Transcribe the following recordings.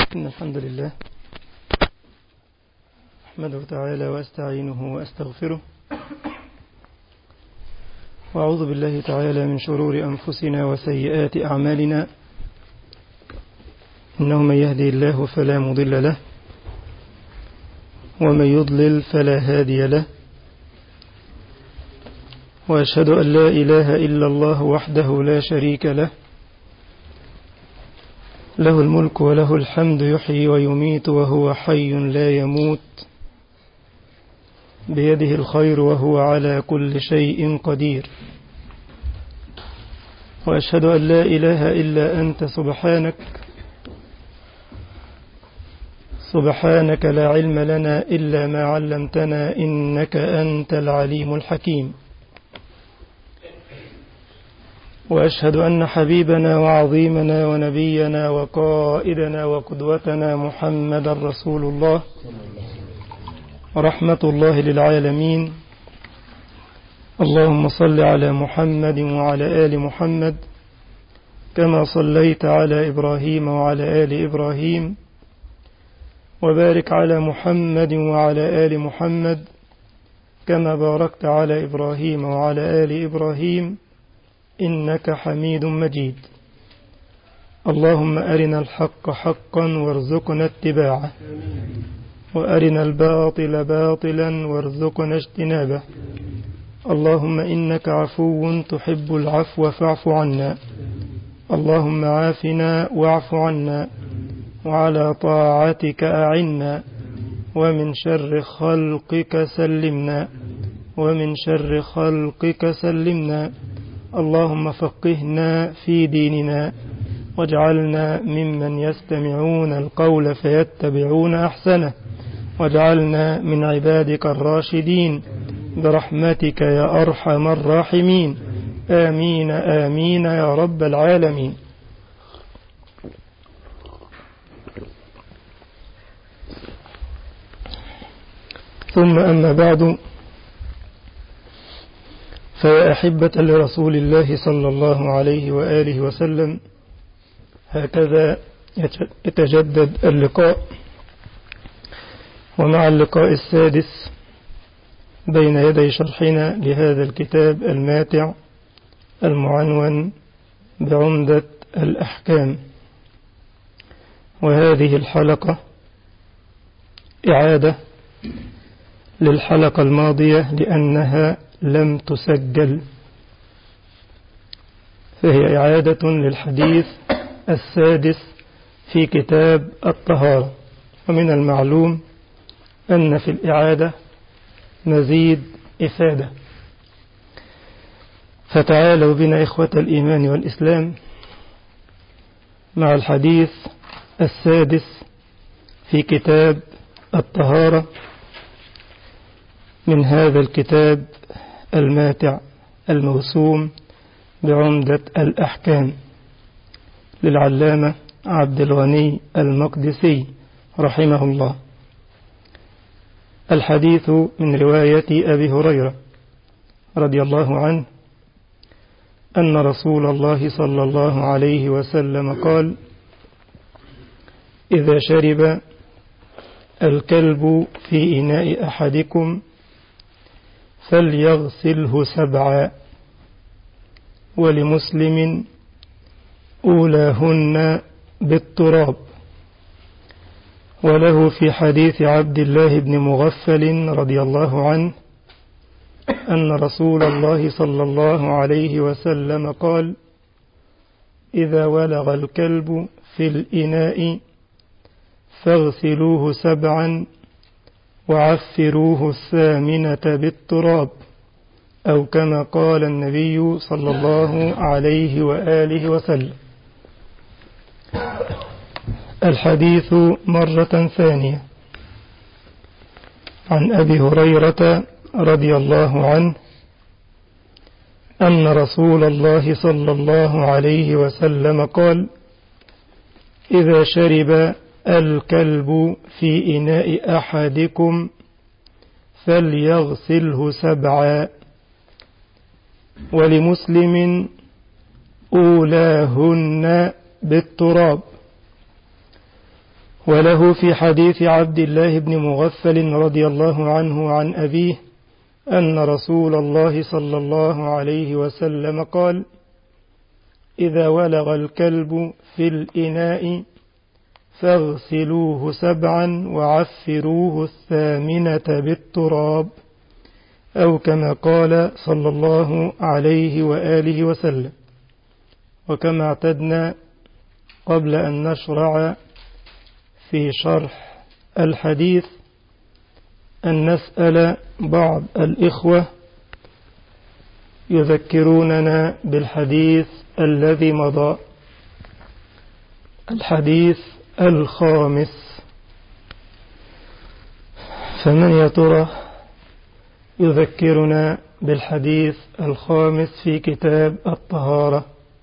إن الحمد لله أحمده تعالى وأستعينه وأستغفره وأعوذ بالله تعالى من شرور أنفسنا وسيئات أعمالنا إنه من يهدي الله فلا مضل له ومن يضلل فلا هادي له وأشهد أن لا إله إلا الله وحده لا شريك له له الملك وله الحمد يحيي ويميت وهو حي لا يموت بيده الخير وهو على كل شيء قدير وأشهد أن لا إله إلا أنت سبحانك سبحانك لا علم لنا إلا ما علمتنا إنك أنت العليم الحكيم وأشهد أن حبيبنا وعظيمنا ونبينا وقائدنا وقدوتنا محمد رسول الله رحمة الله للعالمين اللهم صل على محمد وعلى آل محمد كما صليت على إبراهيم وعلى آل إبراهيم وبارك على محمد وعلى آل محمد كما باركت على إبراهيم وعلى آل إبراهيم إنك حميد مجيد اللهم أرنا الحق حقا وارزقنا اتباعه وأرنا الباطل باطلا وارزقنا اجتنابه اللهم إنك عفو تحب العفو فاعف عنا اللهم عافنا واعف عنا وعلى طاعتك أعنا ومن شر خلقك سلمنا ومن شر خلقك سلمنا اللهم فقهنا في ديننا واجعلنا ممن يستمعون القول فيتبعون أحسنه واجعلنا من عبادك الراشدين برحمتك يا أرحم الراحمين آمين آمين يا رب العالمين ثم أما بعد فيا أحبة لرسول الله صلى الله عليه وآله وسلم هكذا يتجدد اللقاء ومع اللقاء السادس بين يدي شرحنا لهذا الكتاب الماتع المعنون بعمدة الأحكام وهذه الحلقة إعادة للحلقة الماضية لأنها لم تسجل فهي إعادة للحديث السادس في كتاب الطهارة ومن المعلوم أن في الإعادة مزيد إفادة فتعالوا بنا إخوة الإيمان والإسلام مع الحديث السادس في كتاب الطهارة من هذا الكتاب الماتع الموسوم بعمدة الأحكام للعلامة عبد الغني المقدسي رحمه الله الحديث من رواية أبي هريرة رضي الله عنه أن رسول الله صلى الله عليه وسلم قال إذا شرب الكلب في إناء أحدكم فليغسله سبعا ولمسلم أولاهن بالتراب وله في حديث عبد الله بن مغفل رضي الله عنه أن رسول الله صلى الله عليه وسلم قال إذا ولغ الكلب في الإناء فاغسلوه سبعا وعفروه الثامنة بالتراب أو كما قال النبي صلى الله عليه وآله وسلم الحديث مرة ثانية عن أبي هريرة رضي الله عنه أن رسول الله صلى الله عليه وسلم قال إذا شرب الكلب في إناء أحدكم فليغسله سبعا ولمسلم أولاهن بالتراب وله في حديث عبد الله بن مغفل رضي الله عنه عن أبيه أن رسول الله صلى الله عليه وسلم قال إذا ولغ الكلب في الإناء فاغسلوه سبعا وعفروه الثامنة بالتراب أو كما قال صلى الله عليه وآله وسلم وكما اعتدنا قبل أن نشرع في شرح الحديث أن نسأل بعض الإخوة يذكروننا بالحديث الذي مضى الحديث الخامس فمن يا ترى يذكرنا بالحديث الخامس في كتاب الطهارة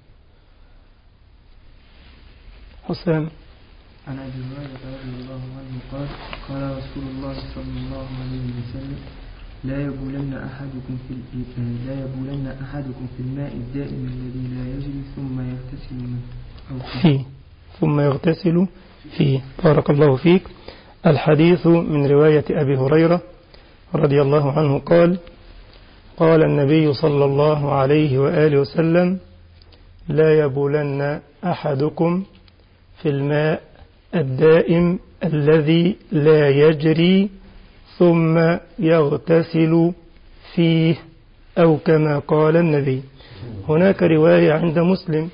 حسام عن ابي هريره رضي الله عنه قال قال رسول الله صلى الله عليه وسلم لا يبولن احدكم في ال- لا يبولن احدكم في الماء الدائم الذي لا يجري ثم يغتسل منه او فيه. فيه ثم يغتسل فيه بارك الله فيك الحديث من رواية أبي هريرة رضي الله عنه قال قال النبي صلى الله عليه وآله وسلم لا يبولن أحدكم في الماء الدائم الذي لا يجري ثم يغتسل فيه أو كما قال النبي هناك رواية عند مسلم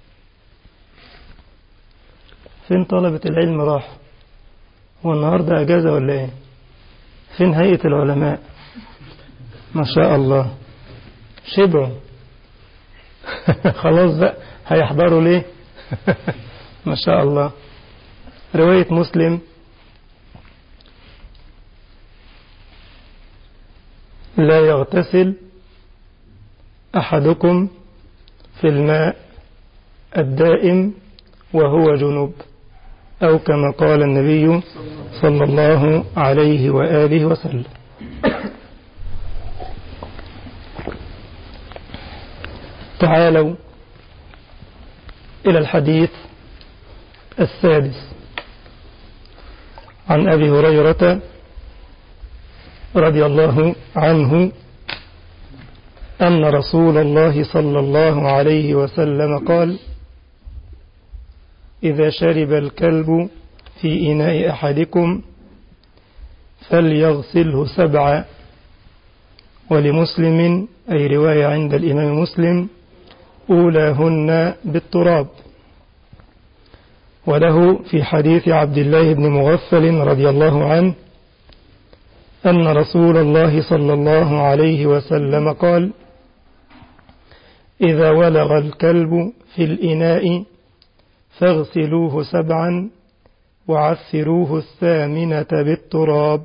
فين طلبة العلم راح هو النهاردة أجازة ولا إيه فين هيئة العلماء ما شاء الله شبعوا خلاص بقى هيحضروا ليه ما شاء الله رواية مسلم لا يغتسل أحدكم في الماء الدائم وهو جنوب أو كما قال النبي صلى الله عليه وآله وسلم تعالوا إلى الحديث السادس عن أبي هريرة رضي الله عنه أن رسول الله صلى الله عليه وسلم قال إذا شرب الكلب في إناء أحدكم فليغسله سبعا ولمسلم أي رواية عند الإمام مسلم أولاهن بالتراب وله في حديث عبد الله بن مغفل رضي الله عنه أن رسول الله صلى الله عليه وسلم قال إذا ولغ الكلب في الإناء فاغسلوه سبعا وعثروه الثامنة بالتراب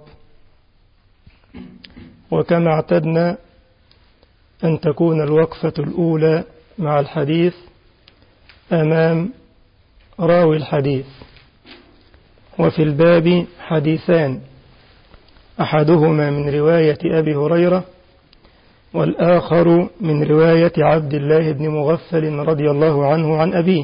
وكما اعتدنا أن تكون الوقفة الأولى مع الحديث أمام راوي الحديث وفي الباب حديثان أحدهما من رواية أبي هريرة والآخر من رواية عبد الله بن مغفل رضي الله عنه عن أبيه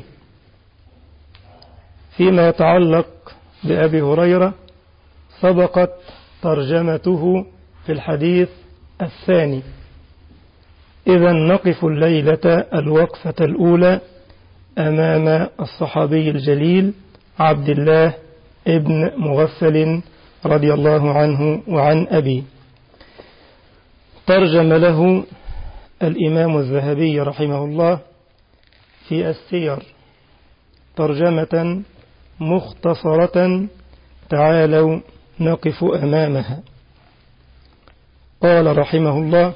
فيما يتعلق بأبي هريرة سبقت ترجمته في الحديث الثاني إذا نقف الليلة الوقفة الأولى أمام الصحابي الجليل عبد الله ابن مغفل رضي الله عنه وعن أبيه ترجم له الإمام الذهبي رحمه الله في السير ترجمة مختصرة تعالوا نقف أمامها قال رحمه الله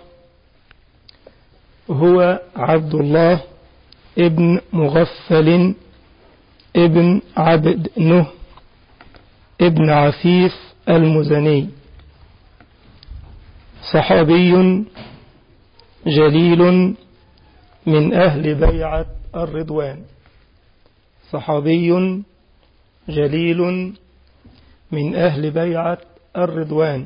هو عبد الله ابن مغفل ابن عبد نه ابن عفيف المزني صحابي جليل من أهل بيعة الرضوان صحابي جليل من أهل بيعة الرضوان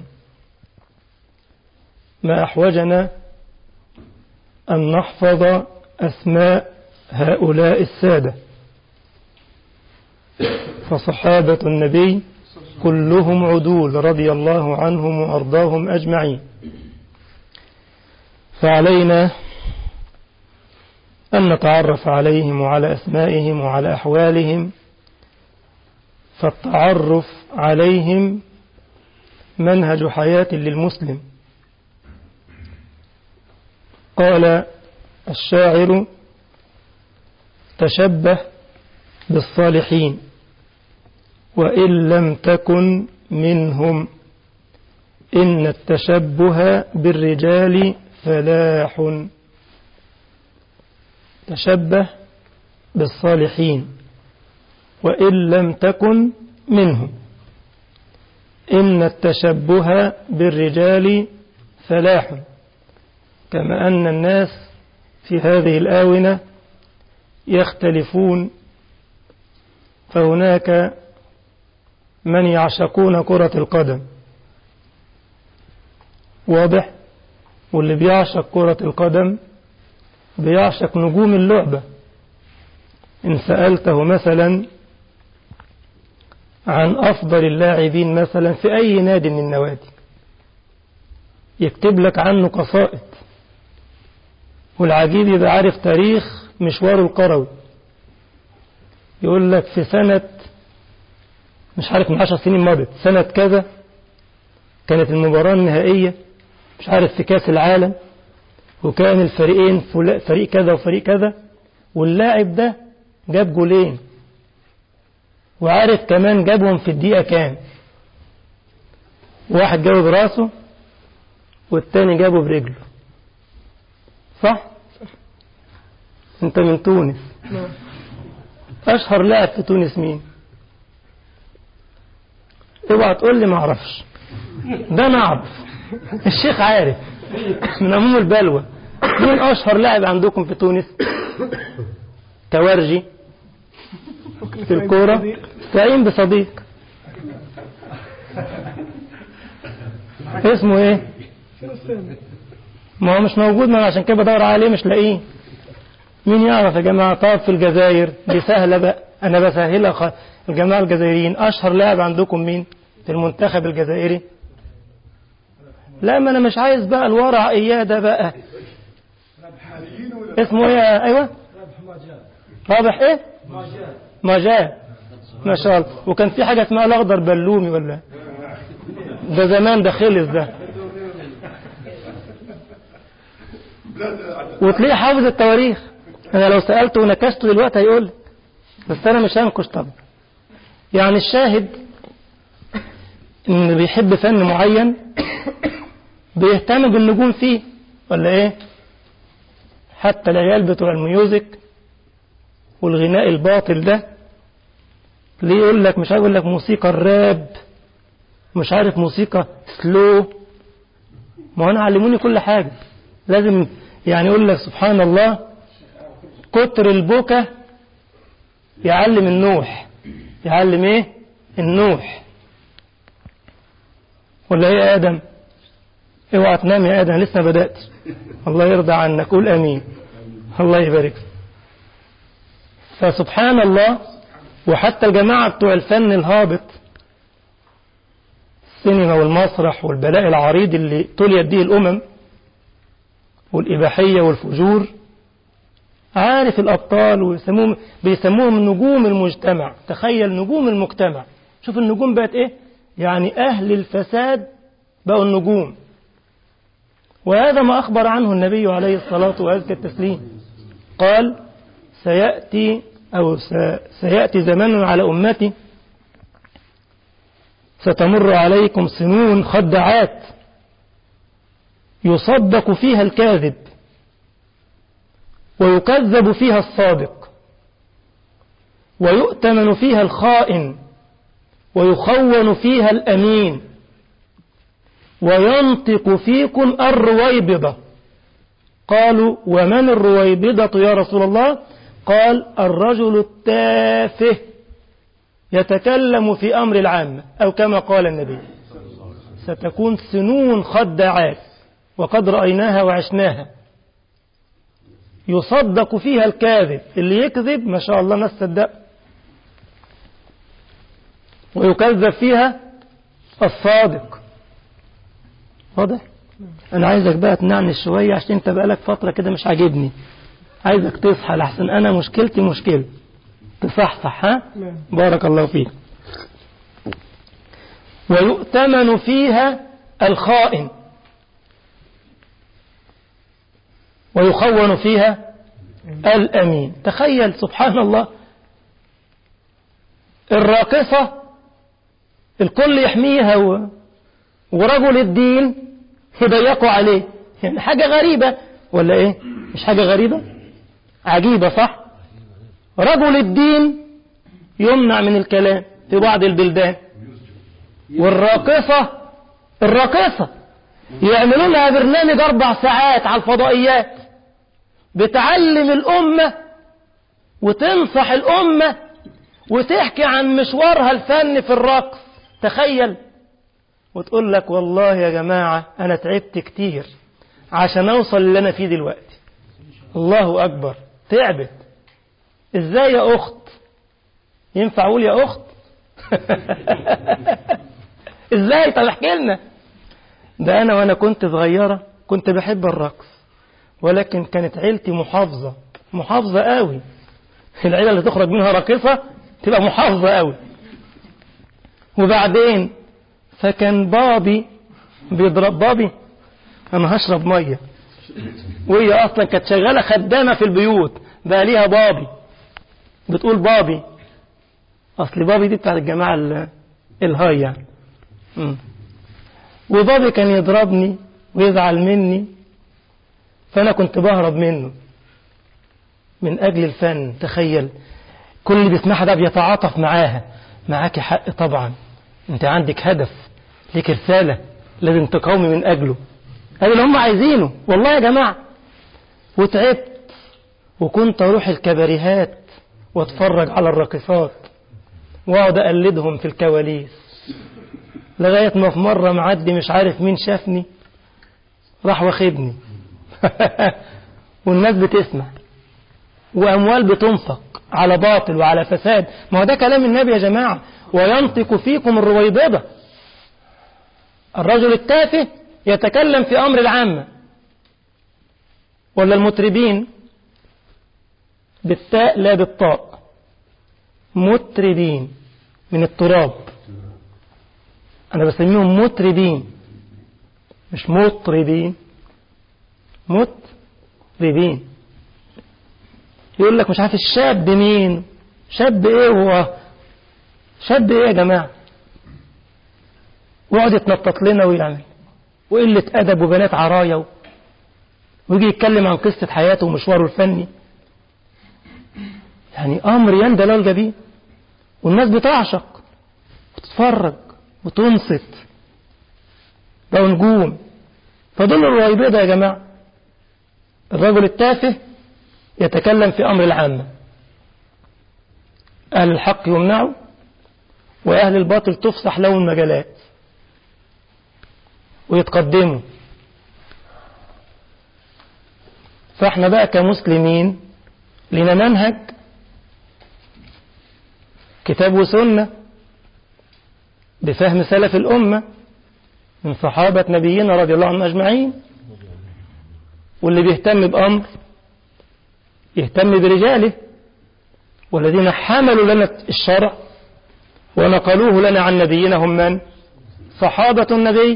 ما أحوجنا أن نحفظ أسماء هؤلاء السادة فصحابة النبي كلهم عدول رضي الله عنهم وأرضاهم أجمعين فعلينا أن نتعرف عليهم وعلى أسمائهم وعلى أحوالهم فالتعرف عليهم منهج حياة للمسلم قال الشاعر تشبه بالصالحين وإن لم تكن منهم إن التشبه بالرجال فلاح تشبه بالصالحين وإن لم تكن منهم إن التشبه بالرجال فلاح كما أن الناس في هذه الآونة يختلفون فهناك من يعشقون كرة القدم واضح واللي بيعشق كرة القدم بيعشق نجوم اللعبة إن سألته مثلا عن أفضل اللاعبين مثلا في أي نادي من النوادي يكتب لك عنه قصائد والعجيب يبقى عارف تاريخ مشواره القروي يقول لك في سنة مش عارف من عشر سنين مضت سنة كذا كانت المباراة النهائية مش عارف في كاس العالم وكان الفريقين فريق كذا وفريق كذا واللاعب ده جاب جولين وعارف كمان جابهم في الدقيقة كام واحد جابه براسه والتاني جابه برجله صح انت من تونس اشهر لاعب في تونس مين اوعى تقول لي ما اعرفش ده انا اعرف الشيخ عارف من عموم البلوى مين اشهر لاعب عندكم في تونس تورجي في الكورة استعين بصديق اسمه ايه ما هو مش موجود ما عشان كده بدور عليه مش لاقيه مين يعرف يا جماعة طاب في الجزائر دي سهلة بقى أنا بسهلها خ... الجماعة الجزائريين أشهر لاعب عندكم مين في المنتخب الجزائري لا ما أنا مش عايز بقى الورع إياه ده بقى اسمه ايه ايوه رابح ايه مجال ما شاء الله وكان في حاجة اسمها الأخضر بلومي ولا ده زمان ده خلص ده وتلاقيه حافظ التواريخ أنا لو سألته ونكشته دلوقتي هيقول بس أنا مش هنكش طبعا يعني الشاهد إن بيحب فن معين بيهتم بالنجوم فيه ولا إيه حتى العيال بتوع الميوزك والغناء الباطل ده ليه يقول لك مش عارف يقول لك موسيقى الراب مش عارف موسيقى سلو ما انا علموني كل حاجة لازم يعني يقول لك سبحان الله كتر البكا يعلم النوح يعلم ايه النوح ولا ايه يا ادم اوعى تنام يا ادم لسه بدأت الله يرضى عنك قول امين الله يبارك فسبحان الله وحتى الجماعة بتوع الفن الهابط السينما والمسرح والبلاء العريض اللي تليت به الأمم والإباحية والفجور عارف الأبطال ويسموهم بيسموهم نجوم المجتمع تخيل نجوم المجتمع شوف النجوم بقت إيه يعني أهل الفساد بقوا النجوم وهذا ما أخبر عنه النبي عليه الصلاة وأزكى التسليم قال سيأتي أو سيأتي زمان على أمتي ستمر عليكم سنون خدعات يصدق فيها الكاذب ويكذب فيها الصادق ويؤتمن فيها الخائن ويخون فيها الأمين وينطق فيكم الرويبضة قالوا ومن الرويبضة يا رسول الله قال الرجل التافه يتكلم في أمر العامة أو كما قال النبي ستكون سنون خدعات وقد رأيناها وعشناها يصدق فيها الكاذب اللي يكذب ما شاء الله ناس صدق ويكذب فيها الصادق واضح انا عايزك بقى تنعنش شوية عشان انت بقالك فترة كده مش عاجبني عايزك تصحى لحسن انا مشكلتي مشكلة تصحصح ها بارك الله فيك ويؤتمن فيها الخائن ويخون فيها الأمين تخيل سبحان الله الراقصة الكل يحميها و... ورجل الدين يضيقوا عليه يعني حاجة غريبة ولا ايه مش حاجة غريبة عجيبة صح رجل الدين يمنع من الكلام في بعض البلدان والراقصة الراقصة يعملوا لها برنامج أربع ساعات على الفضائيات بتعلم الأمة وتنصح الأمة وتحكي عن مشوارها الفني في الرقص تخيل وتقول لك والله يا جماعة أنا تعبت كتير عشان أوصل اللي أنا فيه دلوقتي الله أكبر تعبت إزاي يا أخت ينفع أقول يا أخت إزاي طب احكي لنا ده أنا وأنا كنت صغيرة كنت بحب الرقص ولكن كانت عيلتي محافظة محافظة قوي العيلة اللي تخرج منها راقصة تبقى محافظة قوي وبعدين فكان بابي بيضرب بابي انا هشرب ميه وهي اصلا كانت شغاله خدامه في البيوت بقى ليها بابي بتقول بابي اصل بابي دي بتاعت الجماعه ال- الهاي يعني مم. وبابي كان يضربني ويزعل مني فانا كنت بهرب منه من اجل الفن تخيل كل اللي بيسمعها ده بيتعاطف معاها معاكي حق طبعا انت عندك هدف ليك رسالة لازم تقاومي من أجله هذا اللي هم عايزينه والله يا جماعة وتعبت وكنت أروح الكباريهات واتفرج على الراقصات واقعد أقلدهم في الكواليس لغاية ما في مرة معدي مش عارف مين شافني راح واخدني والناس بتسمع وأموال بتنفق على باطل وعلى فساد ما هو ده كلام النبي يا جماعة وينطق فيكم الرويبضة الرجل التافه يتكلم في أمر العامة ولا المتربين بالتاء لا بالطاء متربين من التراب أنا بسميهم متربين مش مطربين متربين يقول لك مش عارف الشاب مين شاب ايه هو شاب ايه يا جماعة ويقعد يتنطط لنا ويعمل وقلة أدب وبنات عرايا و... ويجي يتكلم عن قصة حياته ومشواره الفني يعني أمر يندى له الجبين والناس بتعشق وتتفرج وتنصت ده نجوم فدول الرويبضة يا جماعة الرجل التافه يتكلم في أمر العامة أهل الحق يمنعوا وأهل الباطل تفسح لهم المجالات ويتقدموا فاحنا بقى كمسلمين لنا منهج كتاب وسنة بفهم سلف الأمة من صحابة نبينا رضي الله عنهم أجمعين واللي بيهتم بأمر يهتم برجاله والذين حملوا لنا الشرع ونقلوه لنا عن نبينا هم من صحابة النبي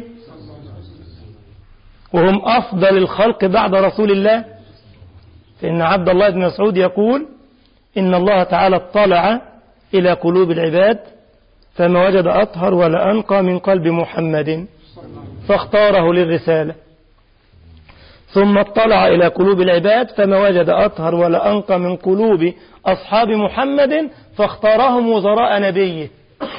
وهم أفضل الخلق بعد رسول الله فإن عبد الله بن مسعود يقول إن الله تعالى اطلع إلى قلوب العباد فما وجد أطهر ولا أنقى من قلب محمد فاختاره للرسالة ثم اطلع إلى قلوب العباد فما وجد أطهر ولا أنقى من قلوب أصحاب محمد فاختارهم وزراء نبيه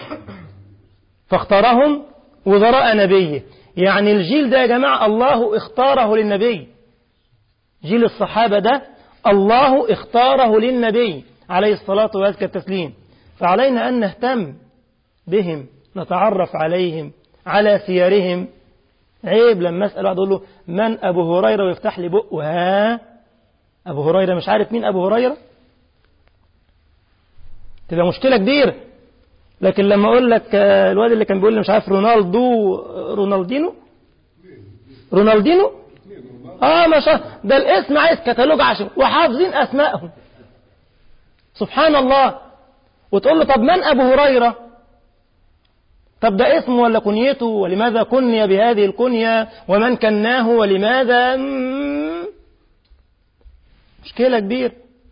فاختارهم وزراء نبيه يعني الجيل ده يا جماعة الله اختاره للنبي جيل الصحابة ده الله اختاره للنبي عليه الصلاة وأزكى التسليم فعلينا أن نهتم بهم نتعرف عليهم على سيرهم عيب لما أسأل واحد أقول له من أبو هريرة ويفتح لي بقه ها أبو هريرة مش عارف مين أبو هريرة تبقى مشكلة كبيرة لكن لما أقول لك آه، الواد اللي كان بيقول لي مش عارف رونالدو رونالدينو رونالدينو اه ما شاء ده الاسم عايز كتالوج عشان وحافظين اسمائهم سبحان الله وتقول له طب من ابو هريره طب ده اسمه ولا كنيته ولماذا كني بهذه الكنية ومن كناه ولماذا مم. مشكلة كبيرة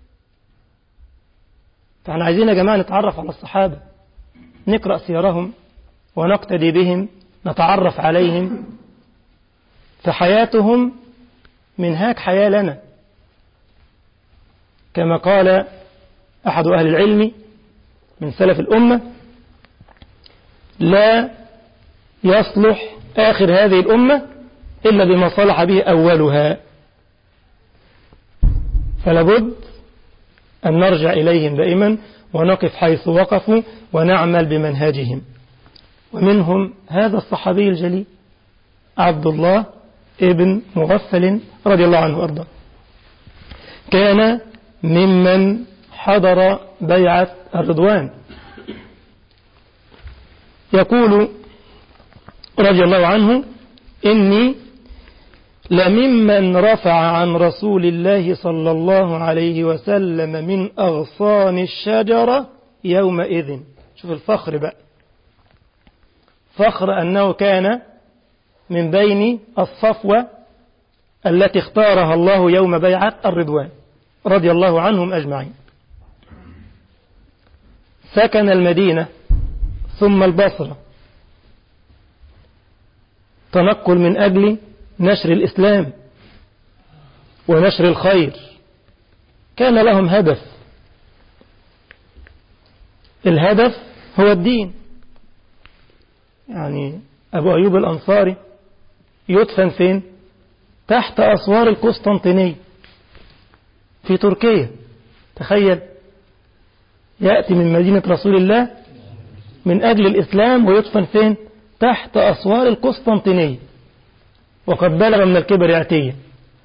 فاحنا عايزين يا جماعة نتعرف على الصحابة نقرأ سيرهم ونقتدي بهم نتعرف عليهم فحياتهم منهاج حياة لنا كما قال أحد أهل العلم من سلف الأمة لا يصلح آخر هذه الأمة إلا بما صلح به أولها فلابد أن نرجع إليهم دائما ونقف حيث وقفوا ونعمل بمنهجهم ومنهم هذا الصحابي الجليل عبد الله ابن مغفل رضي الله عنه وأرضاه كان ممن حضر بيعة الرضوان يقول رضي الله عنه إني لممن رفع عن رسول الله صلى الله عليه وسلم من أغصان الشجرة يومئذ شوف الفخر بقى فخر أنه كان من بين الصفوة التي اختارها الله يوم بيعة الرضوان رضي الله عنهم أجمعين سكن المدينة ثم البصرة تنقل من أجل نشر الإسلام ونشر الخير كان لهم هدف الهدف هو الدين يعني أبو أيوب الأنصاري يدفن فين تحت أسوار القسطنطينية في تركيا تخيل يأتي من مدينة رسول الله من أجل الإسلام ويدفن فين تحت أسوار القسطنطينية وقد بلغ من الكبر يأتيه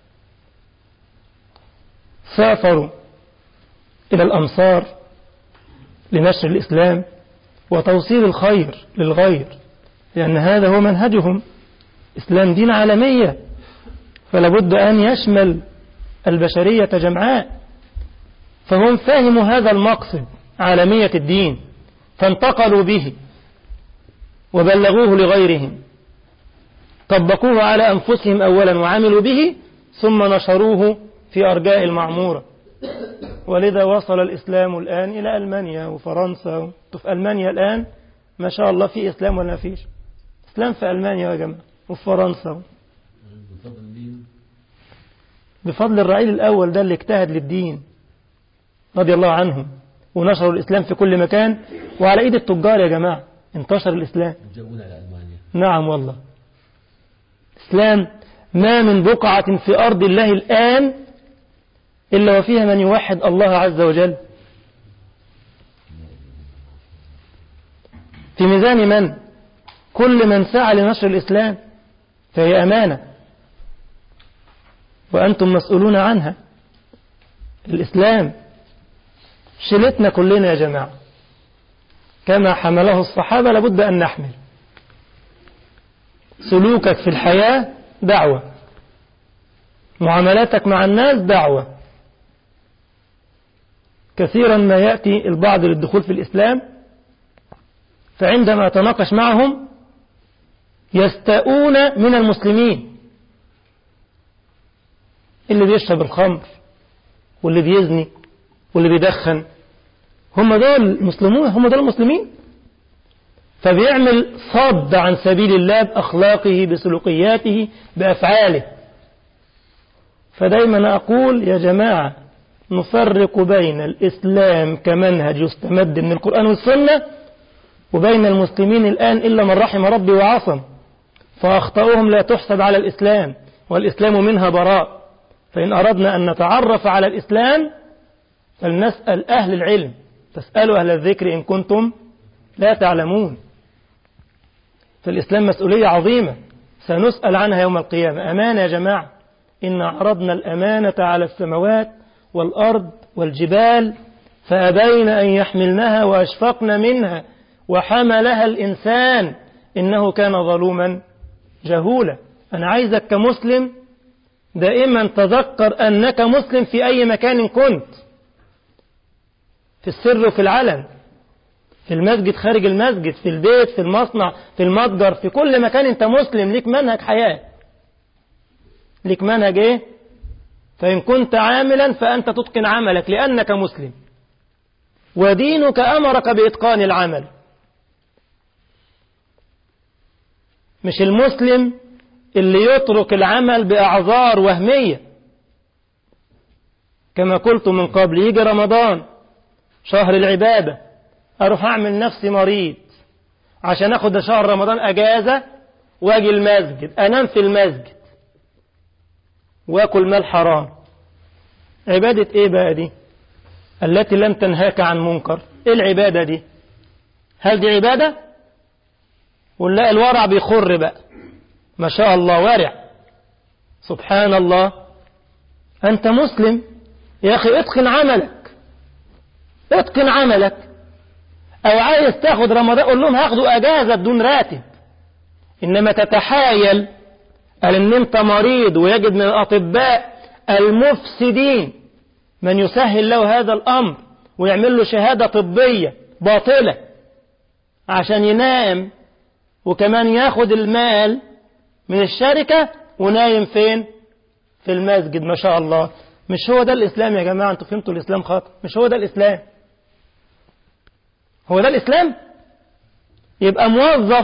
سافروا إلى الأمصار لنشر الإسلام وتوصيل الخير للغير لأن هذا هو منهجهم إسلام دين عالمية فلابد أن يشمل البشرية جمعاء فهم فهموا هذا المقصد عالمية الدين فانتقلوا به وبلغوه لغيرهم طبقوه على أنفسهم أولا وعملوا به ثم نشروه في أرجاء المعمورة ولذا وصل الإسلام الآن إلى ألمانيا وفرنسا في ألمانيا الآن ما شاء الله في إسلام ولا فيش إسلام في ألمانيا يا جماعة وفي فرنسا بفضل الرعيل الأول ده اللي اجتهد للدين رضي الله عنهم ونشروا الإسلام في كل مكان وعلى إيد التجار يا جماعة انتشر الإسلام جابونا على ألمانيا نعم والله إسلام ما من بقعة في أرض الله الآن إلا وفيها من يوحد الله عز وجل في ميزان من كل من سعى لنشر الإسلام فهي أمانة وأنتم مسؤولون عنها الإسلام شلتنا كلنا يا جماعة كما حمله الصحابة لابد أن نحمل سلوكك في الحياة دعوة معاملاتك مع الناس دعوة كثيرا ما يأتي البعض للدخول في الإسلام فعندما تناقش معهم يستاءون من المسلمين اللي بيشرب الخمر واللي بيزني واللي بيدخن هم دول مسلمون هم دول المسلمين فبيعمل صد عن سبيل الله بأخلاقه بسلوكياته بأفعاله فدايما أقول يا جماعة نفرق بين الإسلام كمنهج يستمد من القرآن والسنة وبين المسلمين الآن إلا من رحم ربي وعصم فأخطأهم لا تحسب على الإسلام والإسلام منها براء فإن أردنا أن نتعرف على الإسلام فلنسأل أهل العلم فاسألوا أهل الذكر إن كنتم لا تعلمون فالإسلام مسؤولية عظيمة سنسأل عنها يوم القيامة أمانة يا جماعة إن عرضنا الأمانة على السماوات والأرض والجبال فأبين أن يحملنها وأشفقن منها وحملها الإنسان إنه كان ظلوما جهولا أنا عايزك كمسلم دائما تذكر أنك مسلم في أي مكان كنت في السر وفي العلن في المسجد خارج المسجد في البيت في المصنع في المتجر في كل مكان انت مسلم ليك منهج حياة ليك منهج ايه فإن كنت عاملا فأنت تتقن عملك لأنك مسلم ودينك أمرك بإتقان العمل مش المسلم اللي يترك العمل بأعذار وهمية كما قلت من قبل يجي رمضان شهر العبادة أروح أعمل نفسي مريض عشان أخد شهر رمضان أجازة وأجي المسجد أنام في المسجد وأكل مال حرام عبادة إيه بقى دي التي لم تنهاك عن منكر إيه العبادة دي هل دي عبادة ولا الورع بيخر بقى ما شاء الله ورع سبحان الله أنت مسلم يا أخي اتقن عملك اتقن عملك أو عايز تاخد رمضان قول لهم هاخدوا أجازة بدون راتب إنما تتحايل قال إن أنت مريض ويجد من الأطباء المفسدين من يسهل له هذا الأمر ويعمل له شهادة طبية باطلة عشان ينام وكمان ياخد المال من الشركة ونايم فين في المسجد ما شاء الله مش هو ده الإسلام يا جماعة انتوا فهمتوا الإسلام خاطئ مش هو ده الإسلام هو ده الإسلام يبقى موظف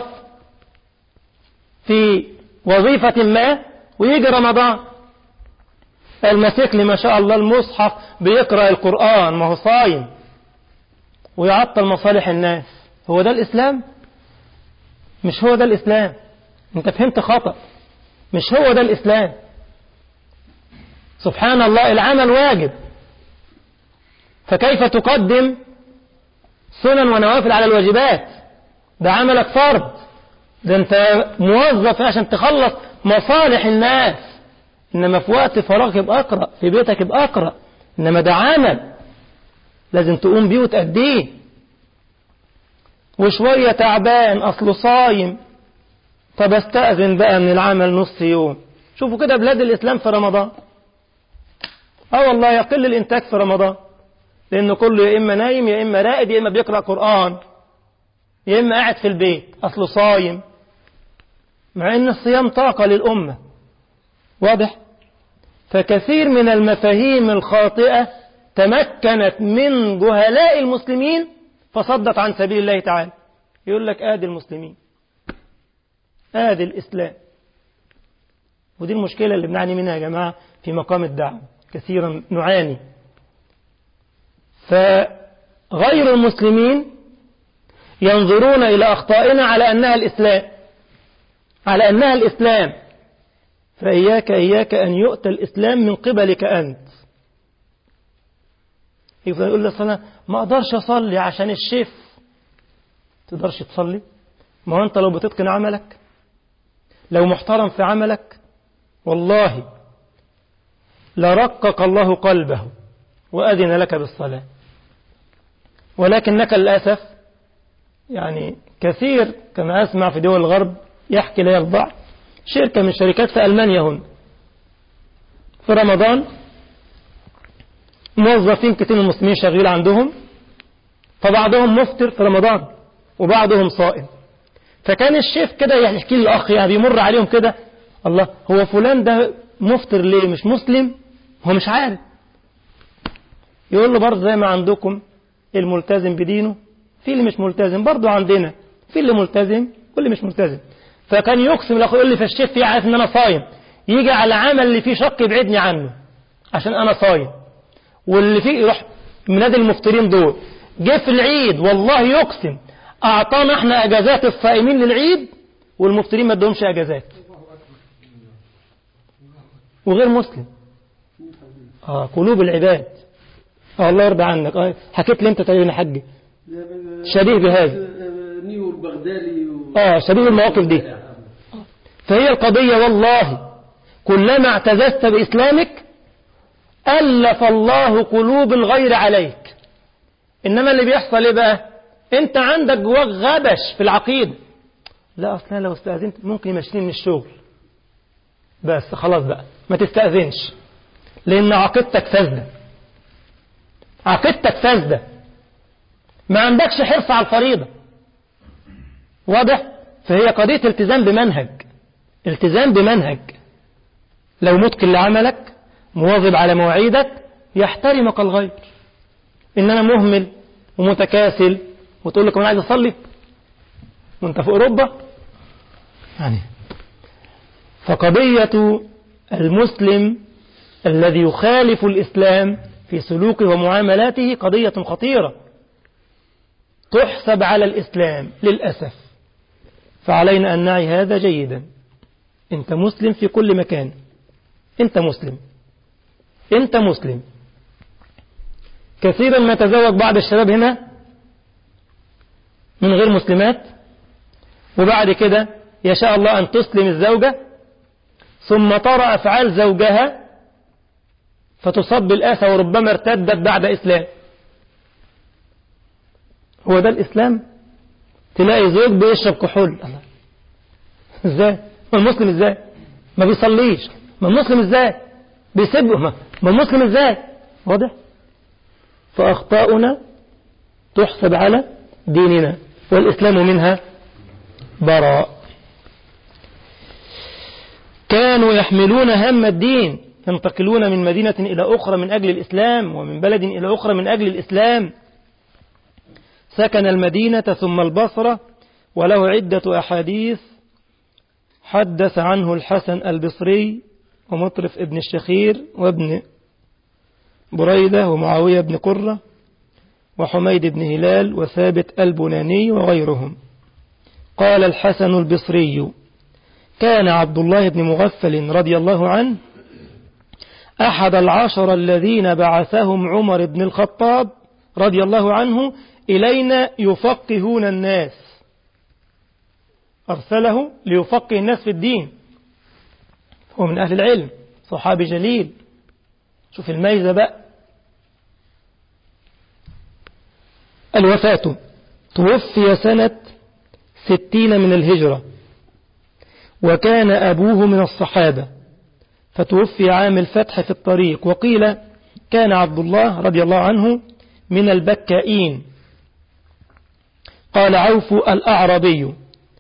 في وظيفة ما ويجي رمضان المسيك لي ما شاء الله المصحف بيقرأ القرآن ما هو صايم ويعطل مصالح الناس هو ده الإسلام مش هو ده الإسلام انت فهمت خطأ مش هو ده الإسلام سبحان الله العمل واجب فكيف تقدم سنن ونوافل على الواجبات ده عملك فرض ده انت موظف عشان تخلص مصالح الناس انما في وقت فراغك يبقى اقرا في بيتك يبقى اقرا انما ده عمل لازم تقوم بيه وتأديه وشوية تعبان أصله صايم طب استأذن بقى من العمل نص يوم شوفوا كده بلاد الإسلام في رمضان اه والله يقل الإنتاج في رمضان لأنه كله يا إما نايم يا إما رائد يا إما بيقرأ قرآن يا إما قاعد في البيت أصله صايم مع أن الصيام طاقة للأمة واضح فكثير من المفاهيم الخاطئة تمكنت من جهلاء المسلمين فصدت عن سبيل الله تعالى يقول لك آدي المسلمين آدي الإسلام ودي المشكلة اللي بنعني منها يا جماعة في مقام الدعوة كثيرا نعاني فغير المسلمين ينظرون إلى أخطائنا على أنها الإسلام على أنها الإسلام فإياك إياك أن يؤتى الإسلام من قبلك أنت يقول لي صلاة ما أقدرش أصلي عشان الشيف تقدرش تصلي ما هو أنت لو بتتقن عملك لو محترم في عملك والله لرقق الله قلبه وأذن لك بالصلاة ولكنك للأسف يعني كثير كما أسمع في دول الغرب يحكي لي البعض شركة من شركات في ألمانيا هنا في رمضان موظفين كتير من المسلمين شغيل عندهم فبعضهم مفطر في رمضان وبعضهم صائم فكان الشيف كده يحكي لي الأخ يعني بيمر عليهم كده الله هو فلان ده مفطر ليه مش مسلم هو مش عارف يقول له برضه زي ما عندكم الملتزم بدينه في اللي مش ملتزم برضه عندنا في اللي ملتزم واللي مش ملتزم فكان يقسم الاخ يقول لي فالشيف في عارف ان انا صايم يجي على عمل اللي فيه شق يبعدني عنه عشان انا صايم واللي فيه يروح منادي المفطرين دول جه في العيد والله يقسم اعطانا احنا اجازات الصائمين للعيد والمفطرين ما ادهمش اجازات وغير مسلم اه قلوب العباد آه الله يرضى عنك آه حكيت لي انت تقريبا حج شبيه بهذا نيو البغدادي و... اه شبيه المواقف دي فهي القضية والله كلما اعتززت بإسلامك ألف الله قلوب الغير عليك إنما اللي بيحصل إيه بقى انت عندك جواك غبش في العقيدة لا اصلا لو استأذنت ممكن يمشيني من الشغل بس خلاص بقى ما تستأذنش لان عقيدتك فاسدة عقيدتك فاسدة ما عندكش حرص على الفريضة واضح فهي قضية التزام بمنهج التزام بمنهج لو متقن لعملك مواظب على مواعيدك يحترمك الغير إنما مهمل ومتكاسل وتقول لك أنا عايز أصلي وأنت في أوروبا يعني فقضية المسلم الذي يخالف الإسلام في سلوكه ومعاملاته قضية خطيرة تحسب على الإسلام للأسف فعلينا أن نعي هذا جيدا أنت مسلم في كل مكان أنت مسلم أنت مسلم كثيرا ما تزوج بعض الشباب هنا من غير مسلمات وبعد كده يشاء الله أن تسلم الزوجة ثم ترى أفعال زوجها فتصب بالآسى وربما ارتدت بعد إسلام هو ده الإسلام تلاقي زوج بيشرب كحول الله ازاي ما المسلم ازاي ما بيصليش ما المسلم ازاي بيسبه ما ما المسلم ازاي واضح فأخطاؤنا تحسب على ديننا والإسلام منها براء كانوا يحملون هم الدين ينتقلون من مدينة إلى أخرى من أجل الإسلام ومن بلد إلى أخرى من أجل الإسلام سكن المدينة ثم البصرة وله عدة أحاديث حدث عنه الحسن البصري ومطرف ابن الشخير وابن بريدة ومعاوية بن قرة وحميد بن هلال وثابت البناني وغيرهم قال الحسن البصري كان عبد الله بن مغفل رضي الله عنه أحد العشر الذين بعثهم عمر بن الخطاب رضي الله عنه إلينا يفقهون الناس أرسله ليفقه الناس في الدين هو من أهل العلم صحابي جليل شوف الميزة بقى الوفاة توفي سنة ستين من الهجرة وكان أبوه من الصحابة فتوفي عام الفتح في الطريق وقيل كان عبد الله رضي الله عنه من البكائين قال عوف الأعرابي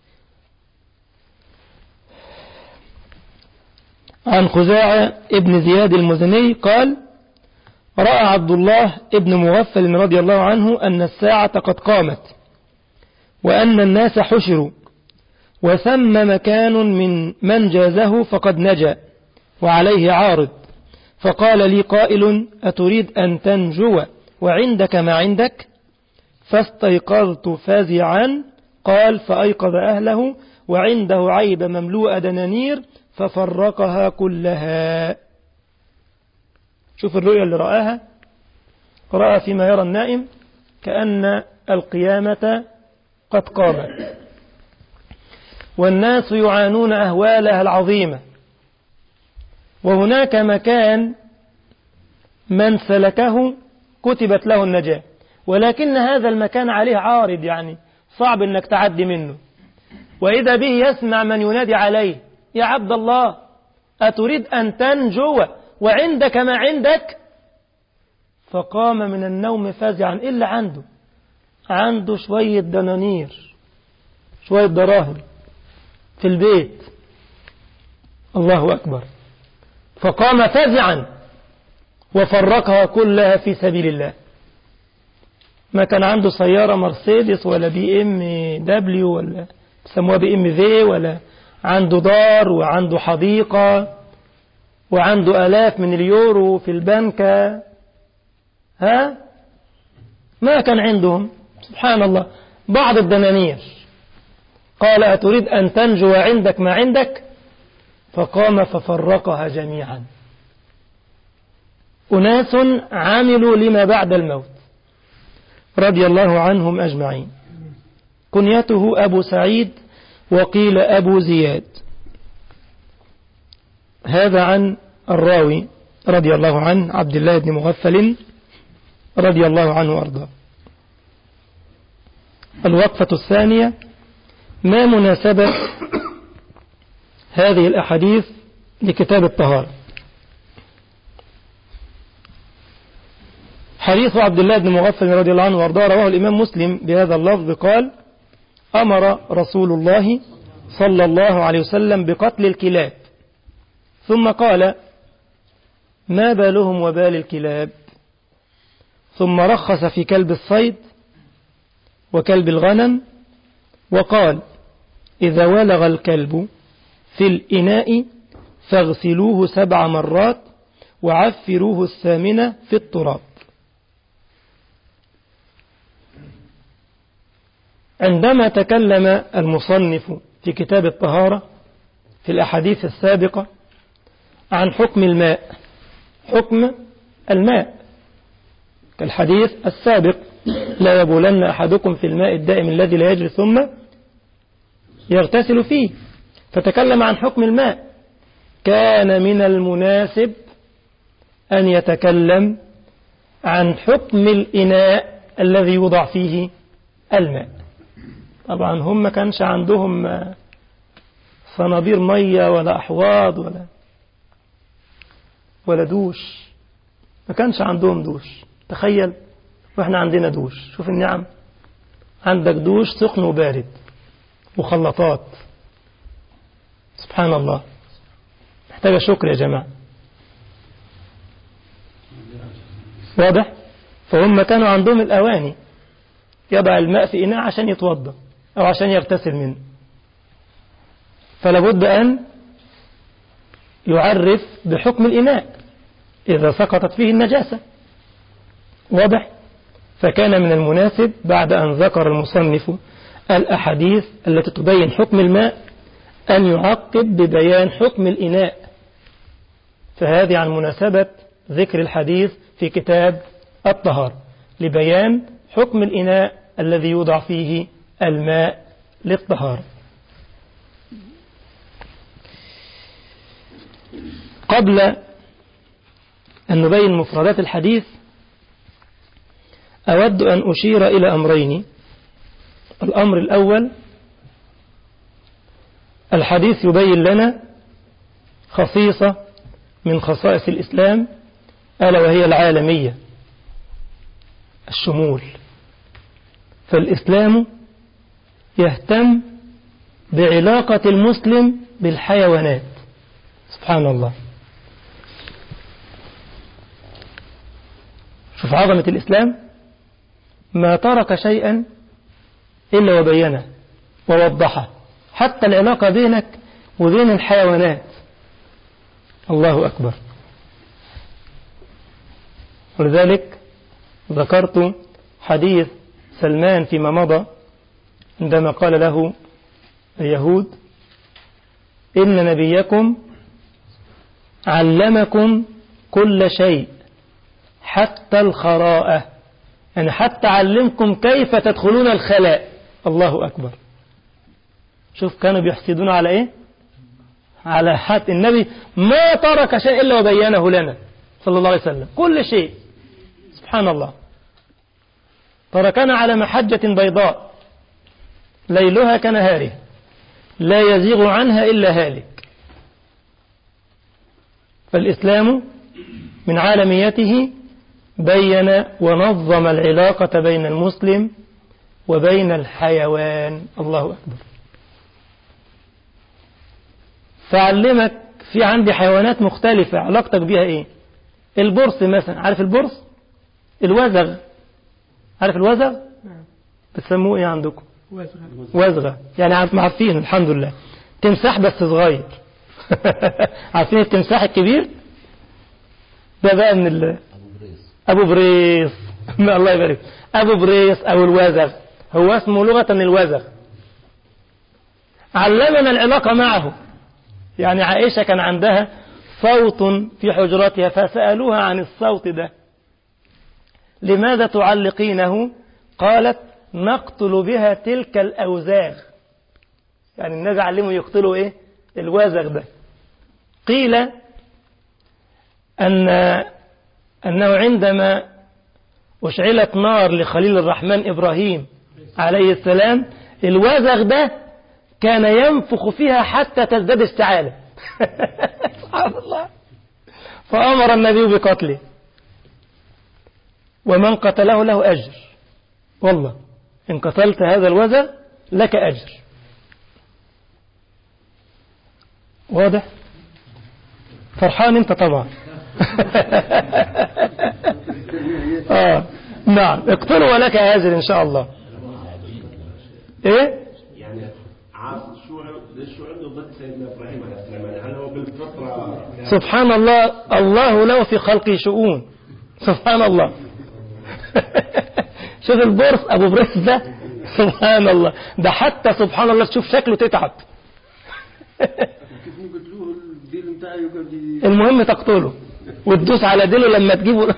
عن خزاعة ابن زياد المزني قال رأى عبد الله ابن مغفل رضي الله عنه أن الساعة قد قامت وأن الناس حشروا وثم مكان من من جازه فقد نجا وعليه عارض فقال لي قائل أتريد أن تنجو وعندك ما عندك فاستيقظت فازعا قال فأيقظ أهله وعنده عيب مملوء دنانير ففرقها كلها شوف الرؤيا اللي رآها رأى فيما يرى النائم كأن القيامة قد قامت والناس يعانون أهوالها العظيمة وهناك مكان من سلكه كتبت له النجاة ولكن هذا المكان عليه عارض يعني صعب انك تعدي منه وإذا به يسمع من ينادي عليه يا عبد الله أتريد أن تنجو وعندك ما عندك فقام من النوم فزعا إلا عنده عنده شوية دنانير شوية دراهم في البيت الله أكبر فقام فزعا وفرقها كلها في سبيل الله ما كان عنده سيارة مرسيدس ولا بي ام دبليو ولا بيسموها بي ام في ولا عنده دار وعنده حديقة وعنده آلاف من اليورو في البنكة ها ما كان عندهم سبحان الله بعض الدنانير قال أتريد أن تنجو عندك ما عندك فقام ففرقها جميعا أناس عملوا لما بعد الموت رضي الله عنهم أجمعين كنيته أبو سعيد وقيل أبو زياد هذا عن الراوي رضي الله عنه عبد الله بن مغفل رضي الله عنه وأرضاه الوقفة الثانية ما مناسبة هذه الأحاديث لكتاب الطهارة حديث عبد الله بن مغفل رضي الله عنه وارضاه رواه الإمام مسلم بهذا اللفظ قال أمر رسول الله صلى الله عليه وسلم بقتل الكلاب ثم قال ما بالهم وبال الكلاب ثم رخص في كلب الصيد وكلب الغنم وقال إذا ولغ الكلب في الإناء فاغسلوه سبع مرات وعفروه الثامنة في التراب عندما تكلم المصنف في كتاب الطهارة في الأحاديث السابقة عن حكم الماء حكم الماء كالحديث السابق لا يبولن أحدكم في الماء الدائم الذي لا يجري ثم يغتسل فيه فتكلم عن حكم الماء كان من المناسب أن يتكلم عن حكم الإناء الذي يوضع فيه الماء طبعا هم ما كانش عندهم صنابير مية ولا أحواض ولا ولا دوش ما كانش عندهم دوش تخيل واحنا عندنا دوش شوف النعم عندك دوش سخن وبارد مخلطات سبحان الله محتاجة شكر يا جماعة واضح فهم كانوا عندهم الأواني يضع الماء في إناء عشان يتوضا أو عشان يغتسل منه فلا بد أن يعرف بحكم الإناء إذا سقطت فيه النجاسة واضح فكان من المناسب بعد أن ذكر المصنف الأحاديث التي تبين حكم الماء أن يعقب ببيان حكم الإناء فهذه عن مناسبة ذكر الحديث في كتاب الطهار لبيان حكم الإناء الذي يوضع فيه الماء للطهارة قبل أن نبين مفردات الحديث أود أن أشير إلى أمرين الأمر الأول الحديث يبين لنا خصيصة من خصائص الإسلام ألا وهي العالمية الشمول فالإسلام يهتم بعلاقة المسلم بالحيوانات سبحان الله شوف عظمة الإسلام ما ترك شيئا إلا وبينه ووضحه حتى العلاقة بينك وبين الحيوانات الله أكبر ولذلك ذكرت حديث سلمان فيما مضى عندما قال له اليهود إن نبيكم علمكم كل شيء حتى الخراءة يعني حتى علمكم كيف تدخلون الخلاء الله أكبر شوف كانوا بيحسدون على إيه على حد النبي ما ترك شيء إلا وبينه لنا صلى الله عليه وسلم كل شيء سبحان الله تركنا على محجة بيضاء ليلها كنهارها لا يزيغ عنها إلا هالك فالإسلام من عالميته بين ونظم العلاقة بين المسلم وبين الحيوان الله أكبر فعلمك في عندي حيوانات مختلفة علاقتك بها ايه البرص مثلا عارف البرص الوزغ عارف الوزغ بتسموه ايه عندكم وزغة يعني عارفين الحمد لله تمساح بس صغير عارفين التمساح الكبير ده بقى من ال... ابو بريس الله يبارك ابو بريس او الوزغ هو اسمه لغة الوزغ علمنا العلاقة معه يعني عائشة كان عندها صوت في حجرتها فسألوها عن الصوت ده لماذا تعلقينه قالت نقتل بها تلك الأوزاغ يعني النبي علموا يقتلوا إيه الوازغ ده قيل أن أنه عندما أشعلت نار لخليل الرحمن إبراهيم عليه السلام الوزغ ده كان ينفخ فيها حتى تزداد اشتعالا سبحان الله فأمر النبي بقتله ومن قتله له أجر والله إن قتلت هذا الوزغ لك أجر واضح فرحان انت طبعا آه. نعم اقتلوا ولك أجر إن شاء الله ايه يعني عاص شو ليش شو عنده ضد سيدنا ابراهيم عليه السلام يعني هل هو بالفطره سبحان الله الله له في خلقه شؤون سبحان الله شوف البرص ابو برص ده سبحان الله ده حتى سبحان الله تشوف شكله تتعب كيف قتلوه الديل بتاعي وقال المهم تقتله وتدوس على ديله لما تجيبه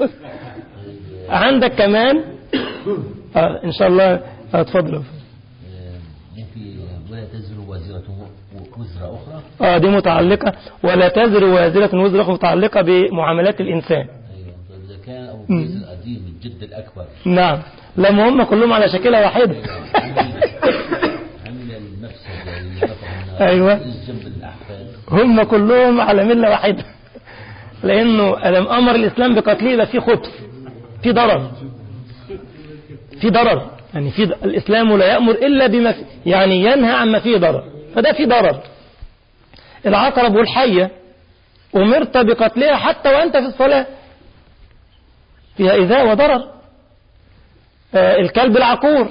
عندك كمان آه ان شاء الله آه، اتفضل في ولا تزر وازرة وزر أخرى اه دي متعلقة ولا تزر وازرة وزر أخرى متعلقة بمعاملات الإنسان أيوة طيب إذا كان أبو قيس القديم الجد الأكبر نعم لما هم كلهم على شكلة واحدة عمل عمل المفسدة اللي رفع النار أيوة. جنب الأحفاد هم كلهم على ملة واحدة لأنه ألم أمر الإسلام بقتله يبقى في خبث في ضرر في ضرر يعني في ض- الإسلام لا يأمر إلا بما في يعني ينهى عما فيه ضرر فده في ضرر العقرب والحية أمرت بقتلها حتى وأنت في الصلاة فيها إيذاء وضرر آه، الكلب العقور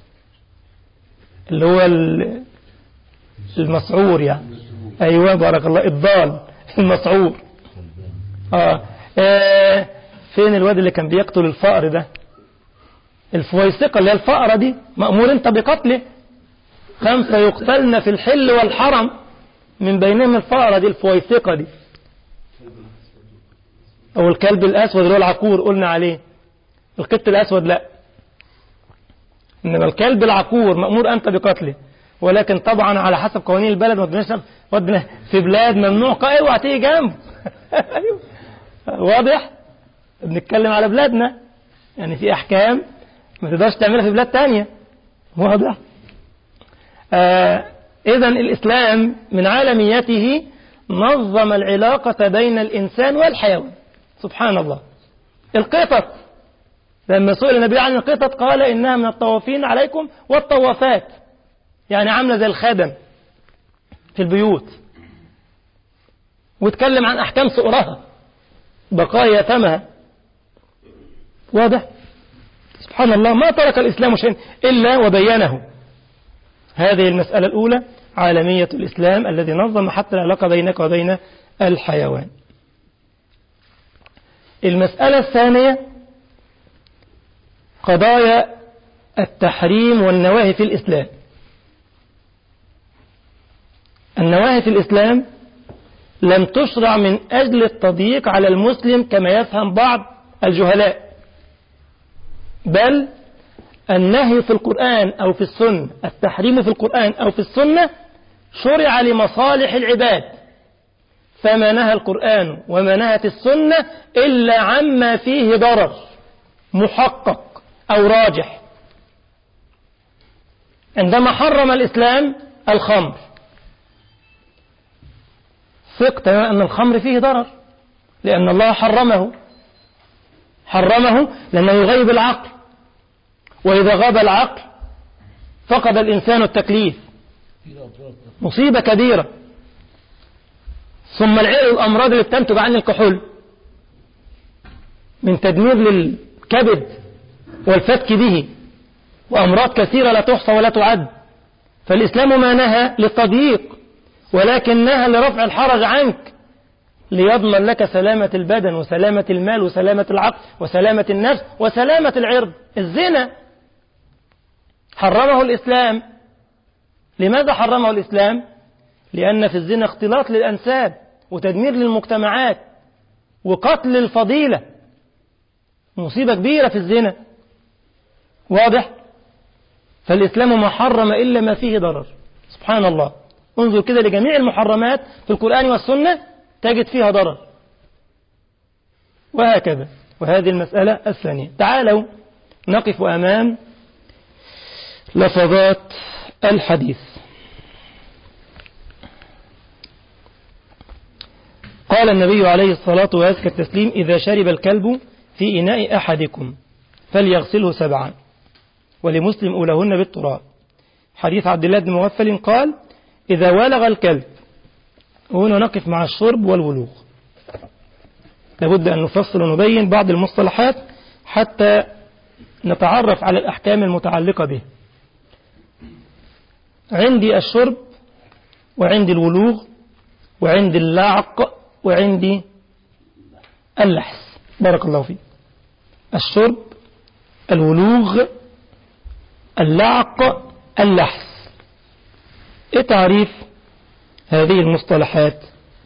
اللي هو ال- المسعور يعني أيوة بارك الله الضال المسعور آه. آه. فين الواد اللي كان بيقتل الفأر ده الفويسقة اللي هي الفأرة دي مأمور انت بقتله خمسة يقتلن في الحل والحرم من بينهم الفأرة دي الفويسقة دي أو الكلب الأسود اللي هو العقور قلنا عليه القط الأسود لا إنما الكلب العقور مأمور أنت بقتله ولكن طبعا على حسب قوانين البلد ما تقدرش- ودنا في بلاد ممنوع قا- اوعى تيجي جنبه أيوه. واضح بنتكلم على بلادنا يعني في أحكام ما تقدرش تعملها في بلاد تانية واضح آه إذا الإسلام من عالميته نظم العلاقة بين الإنسان والحيوان سبحان الله القطط لما سئل النبي عن القطط قال إنها من الطوافين عليكم والطوافات يعني عاملة زي الخدم في البيوت واتكلم عن أحكام سؤرها بقايا يتمها واضح سبحان الله ما ترك الإسلام شيئا إلا وبينه هذه المسألة الأولى عالمية الإسلام الذي نظم حتى العلاقة بينك وبين الحيوان المسألة الثانية قضايا التحريم والنواهي في الإسلام النواهي في الإسلام لم تشرع من أجل التضييق على المسلم كما يفهم بعض الجهلاء بل النهي في القرآن أو في السنة التحريم في القرآن أو في السنة شرع لمصالح العباد فما نهى القرآن وما نهت السنة إلا عما فيه ضرر محقق أو راجح عندما حرم الإسلام الخمر ثق تماما أن الخمر فيه ضرر لأن الله حرمه حرمه لأنه يغيب العقل وإذا غاب العقل فقد الإنسان التكليف مصيبة كبيرة ثم العير الأمراض اللي بتنتج عن الكحول من تدمير للكبد والفتك به وأمراض كثيرة لا تحصى ولا تعد فالإسلام ما نهى للتضييق ولكن نهى لرفع الحرج عنك ليضمن لك سلامة البدن وسلامة المال وسلامة العقل وسلامة النفس وسلامة العرض الزنا حرمه الإسلام لماذا حرمه الإسلام؟ لأن في الزنا اختلاط للأنساب وتدمير للمجتمعات وقتل الفضيلة مصيبة كبيرة في الزنا واضح؟ فالإسلام ما حرم إلا ما فيه ضرر سبحان الله انظر كده لجميع المحرمات في القرآن والسنة تجد فيها ضرر وهكذا وهذه المسألة الثانية تعالوا نقف أمام لفظات الحديث قال النبي عليه الصلاة وأزكى التسليم إذا شرب الكلب في إناء أحدكم فليغسله سبعا ولمسلم أولهن بالتراب حديث عبد الله بن مغفل قال إذا ولغ الكلب وهنا نقف مع الشرب والولوغ لابد أن نفصل ونبين بعض المصطلحات حتى نتعرف على الأحكام المتعلقة به عندي الشرب وعندي الولوغ وعندي اللعق وعندي اللحس بارك الله فيك الشرب الولوغ اللعق اللحس ايه تعريف هذه المصطلحات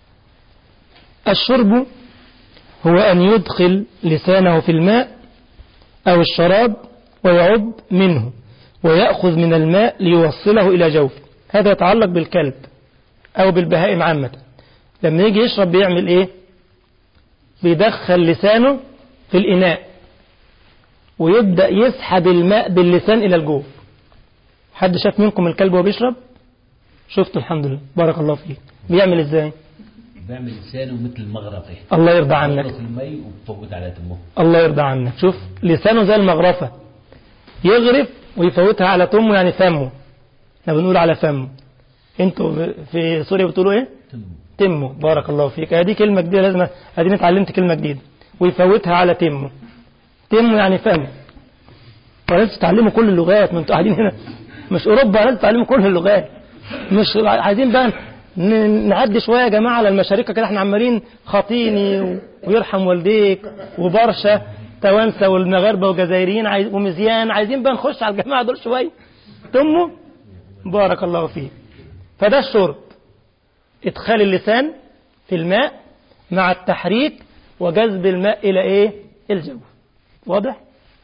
الشرب هو أن يدخل لسانه في الماء أو الشراب ويعب منه ويأخذ من الماء ليوصله إلى جوفه هذا يتعلق بالكلب أو بالبهائم عامة لما يجي يشرب بيعمل إيه بيدخل لسانه في الإناء ويبدأ يسحب الماء باللسان إلى الجوف حد شاف منكم الكلب وهو بيشرب شفته الحمد لله بارك الله فيك بيعمل ازاي بعمل لسانه مثل المغرفة الله يرضى عنك في المي وبفوت على تمه الله يرضى عنك شوف لسانه زي المغرفة يغرف ويفوتها على تمه يعني فمه احنا بنقول على فمه انتوا في سوريا بتقولوا ايه تمه تمه بارك الله فيك هذه كلمة جديدة لازم اديني اتعلمت كلمة جديدة ويفوتها على تمه تمه يعني فمه ولازم تتعلموا كل اللغات ما انتوا قاعدين هنا مش اوروبا لازم تتعلموا كل اللغات مش عايزين بقى ن- نعدي شويه يا جماعه على المشاركه كده احنا عمالين خاطيني و- ويرحم والديك وبرشا توانسه والمغاربه والجزائريين عايز ومزيان عايزين بقى نخش على الجماعه دول شويه تمه بارك الله فيك فده الشرب ادخال اللسان في الماء مع التحريك وجذب الماء الى ايه الجوف واضح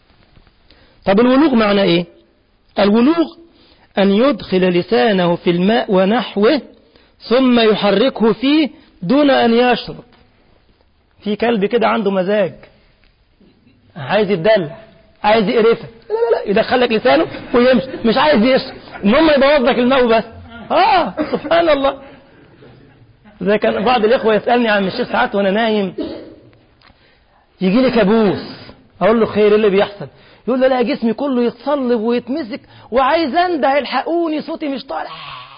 طب الولوغ معنى ايه الولوغ أن يدخل لسانه في الماء ونحوه ثم يحركه فيه دون أن يشرب في كلب كده عنده مزاج عايز يتدلع عايز يقرفك لا لا لا يدخل لك لسانه ويمشي مش عايز يشرب المهم يبوظ لك الماء بس اه سبحان الله زي كان بعض الإخوة يسألني عن الشيخ ساعات وأنا نايم يجي لي كابوس أقول له خير إيه اللي بيحصل يقول لي لا جسمي كله يتصلب ويتمسك وعايز انده الحقوني صوتي مش طالع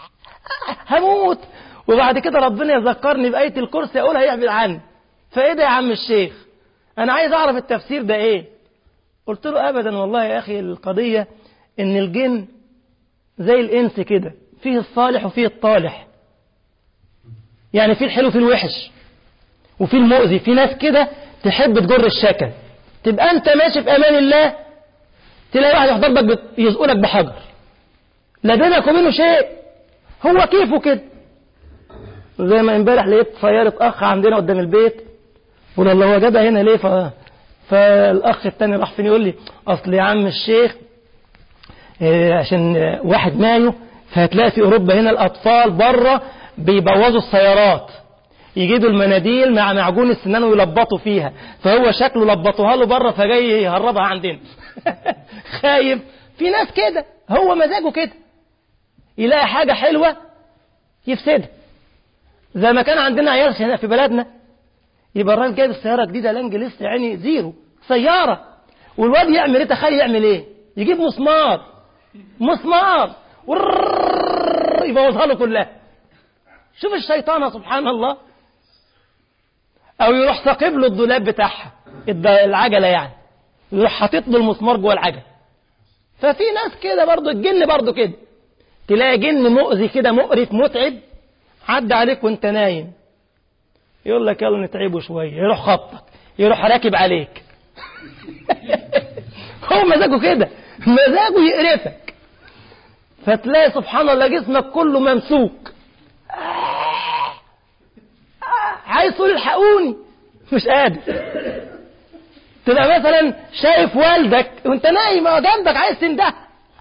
هموت وبعد كده ربنا يذكرني بآية الكرسي أقول هيعمل عني فإيه ده يا عم الشيخ أنا عايز أعرف التفسير ده إيه قلت له أبدا والله يا أخي القضية إن الجن زي الإنس كده فيه الصالح وفيه الطالح يعني فيه الحلو وفيه الوحش وفيه المؤذي في ناس كده تحب تجر الشكل تبقى أنت ماشي في أمان الله تلاقي واحد يحضر لك يزقلك بحجر لا بينك وبينه شيء هو كيفه كده زي ما امبارح لقيت سيارة أخ عندنا قدام البيت قول الله هو جابها هنا ليه ف... فالأخ التاني راح فين يقول لي أصل يا عم الشيخ إيه عشان آه، واحد مايو فهتلاقي في أوروبا هنا الأطفال بره بيبوظوا السيارات يجيبوا المناديل مع معجون السنان ويلبطوا فيها فهو شكله لبطوها له بره فجاي يهربها عندنا خايف في ناس كده هو مزاجه كده يلاقي حاجة حلوة يفسدها زي ما كان عندنا عيال هنا في بلدنا يبقى الراجل جايب السيارة جديدة لانج لسه يعني زيرو سيارة والواد يعمل ايه تخيل يعمل ايه يجيب مسمار مسمار ورررر يبوظها له كلها شوف الشيطانة سبحان الله او يروح ثاقب له الدولاب بتاعها الد- العجلة يعني يروح حاطط له المسمار جوه العجلة ففي ناس كده برضو الجن برضو كده تلاقي جن مؤذي كده مقرف متعب عدى عليك وانت نايم يقول لك يلا نتعبه شوية يروح خبطك يروح راكب عليك هو مزاجه كده مزاجه يقرفك فتلاقي سبحان الله جسمك كله ممسوك عايز تقول الحقوني مش قادر تبقى مثلا شايف والدك وانت نايم أهو جنبك عايز تنده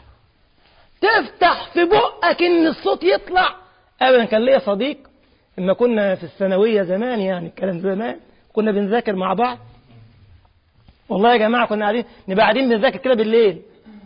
تفتح في بقك ان الصوت يطلع ابدا كان ليا صديق لما كنا في الثانويه زمان يعني الكلام زمان كنا بنذاكر مع بعض والله يا جماعه كنا قاعدين نبقى قاعدين بنذاكر كده بالليل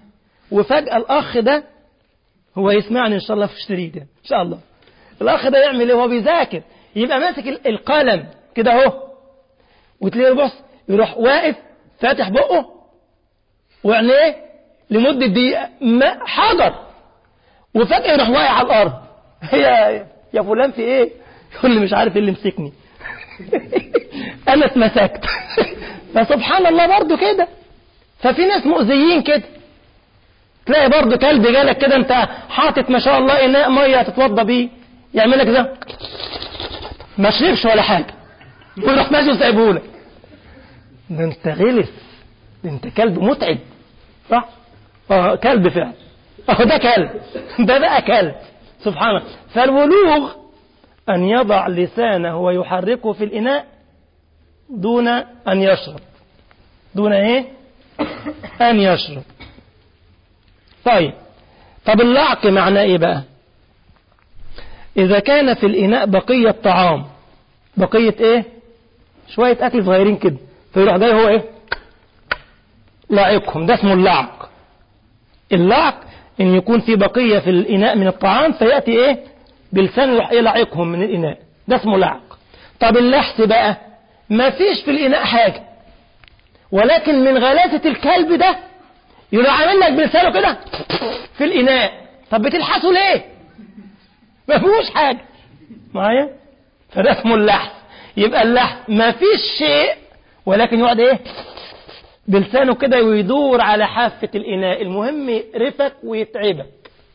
وفجأة الأخ ده هو يسمعني إن شاء الله في الشريط ده إن شاء الله الأخ ده يعمل إيه هو بيذاكر يبقى ماسك ال- القلم كده أهو وتلاقيه بص يروح واقف فاتح بقه وعينيه لمدة دقيقة ما حجر وفجأة يروح واقع على الأرض يا يا فلان في إيه؟ يقول لي مش عارف إيه اللي مسكني أنا اتمسكت فسبحان الله برضو كده ففي ناس مؤذيين كده تلاقي برضو كلب جالك كده انت حاطط ما شاء الله اناء ميه تتوضى بيه يعمل لك ده ما شربش ولا حاجه ويروح ماشي وسايبهولك ده انت غلس ده انت كلب متعب صح اه كلب فعلا اه ده كلب ده بقى كلب سبحان الله فالولوغ أن يضع لسانه ويحركه في الإناء دون أن يشرب دون إيه أن يشرب طيب طب اللعق معناه إيه بقى إذا كان في الإناء بقية طعام بقية إيه شوية أكل صغيرين كده فيروح جاي هو إيه لعقهم ده اسمه اللعق اللعق إن يكون في بقية في الإناء من الطعام فيأتي إيه بلسانه يروح إيه لعقهم من الإناء ده اسمه لعق طب اللحس بقى ما فيش في الإناء حاجة ولكن من غلاسة الكلب ده يروح عامل لك بلسانه كده في الإناء طب بتلحسه ليه ما فيهوش حاجة معايا فده اسمه اللحس يبقى اللحس ما فيش شيء ولكن يقعد ايه بلسانه كده ويدور على حافة الإناء المهم يقرفك ويتعبك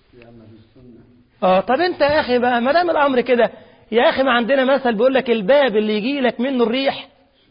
اه طب انت يا اخي بقى ما دام الامر كده يا اخي ما عندنا مثل بيقول لك الباب اللي يجي لك منه الريح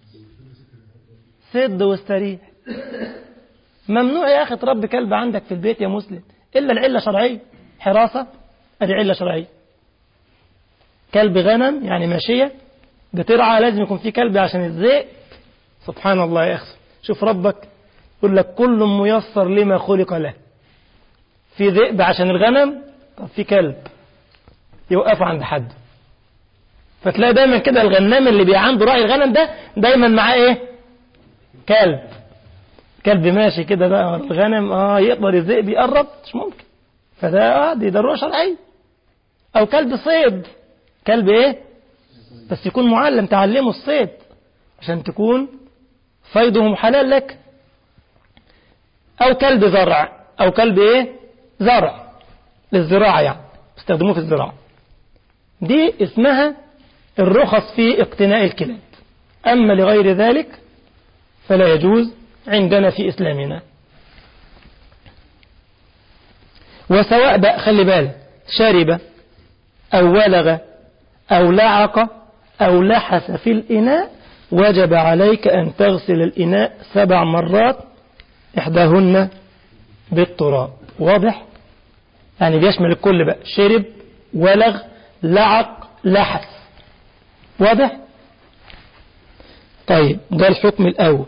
سد واستريح ممنوع يا اخي تربي كلب عندك في البيت يا مسلم الا العله شرعيه حراسه ادي عله شرعيه كلب غنم يعني ماشيه بترعى لازم يكون في كلب عشان الذئب سبحان الله يا اخي شوف ربك يقول لك كل ميسر لما خلق له في ذئب عشان الغنم طب في كلب يوقفوا عند حد فتلاقي دايما كده الغنام اللي بيبقى عنده راعي الغنم ده دايما معاه ايه كلب كلب ماشي كده بقى ورا الغنم اه يقدر الذئب يقرب مش ممكن فده اه دي ضروره شرعيه او كلب صيد كلب ايه بس يكون معلم تعلمه الصيد عشان تكون صيدهم حلال لك او كلب زرع او كلب ايه زرع للزراعة يعني استخدموه في الزراعة دي اسمها الرخص في اقتناء الكلاب أما لغير ذلك فلا يجوز عندنا في إسلامنا وسواء بقى خلي بالك شرب أو ولغ أو لعق أو لحس في الإناء وجب عليك أن تغسل الإناء سبع مرات إحداهن بالتراب واضح؟ يعني بيشمل الكل بقى شرب ولغ لعق لحس واضح طيب ده الحكم الأول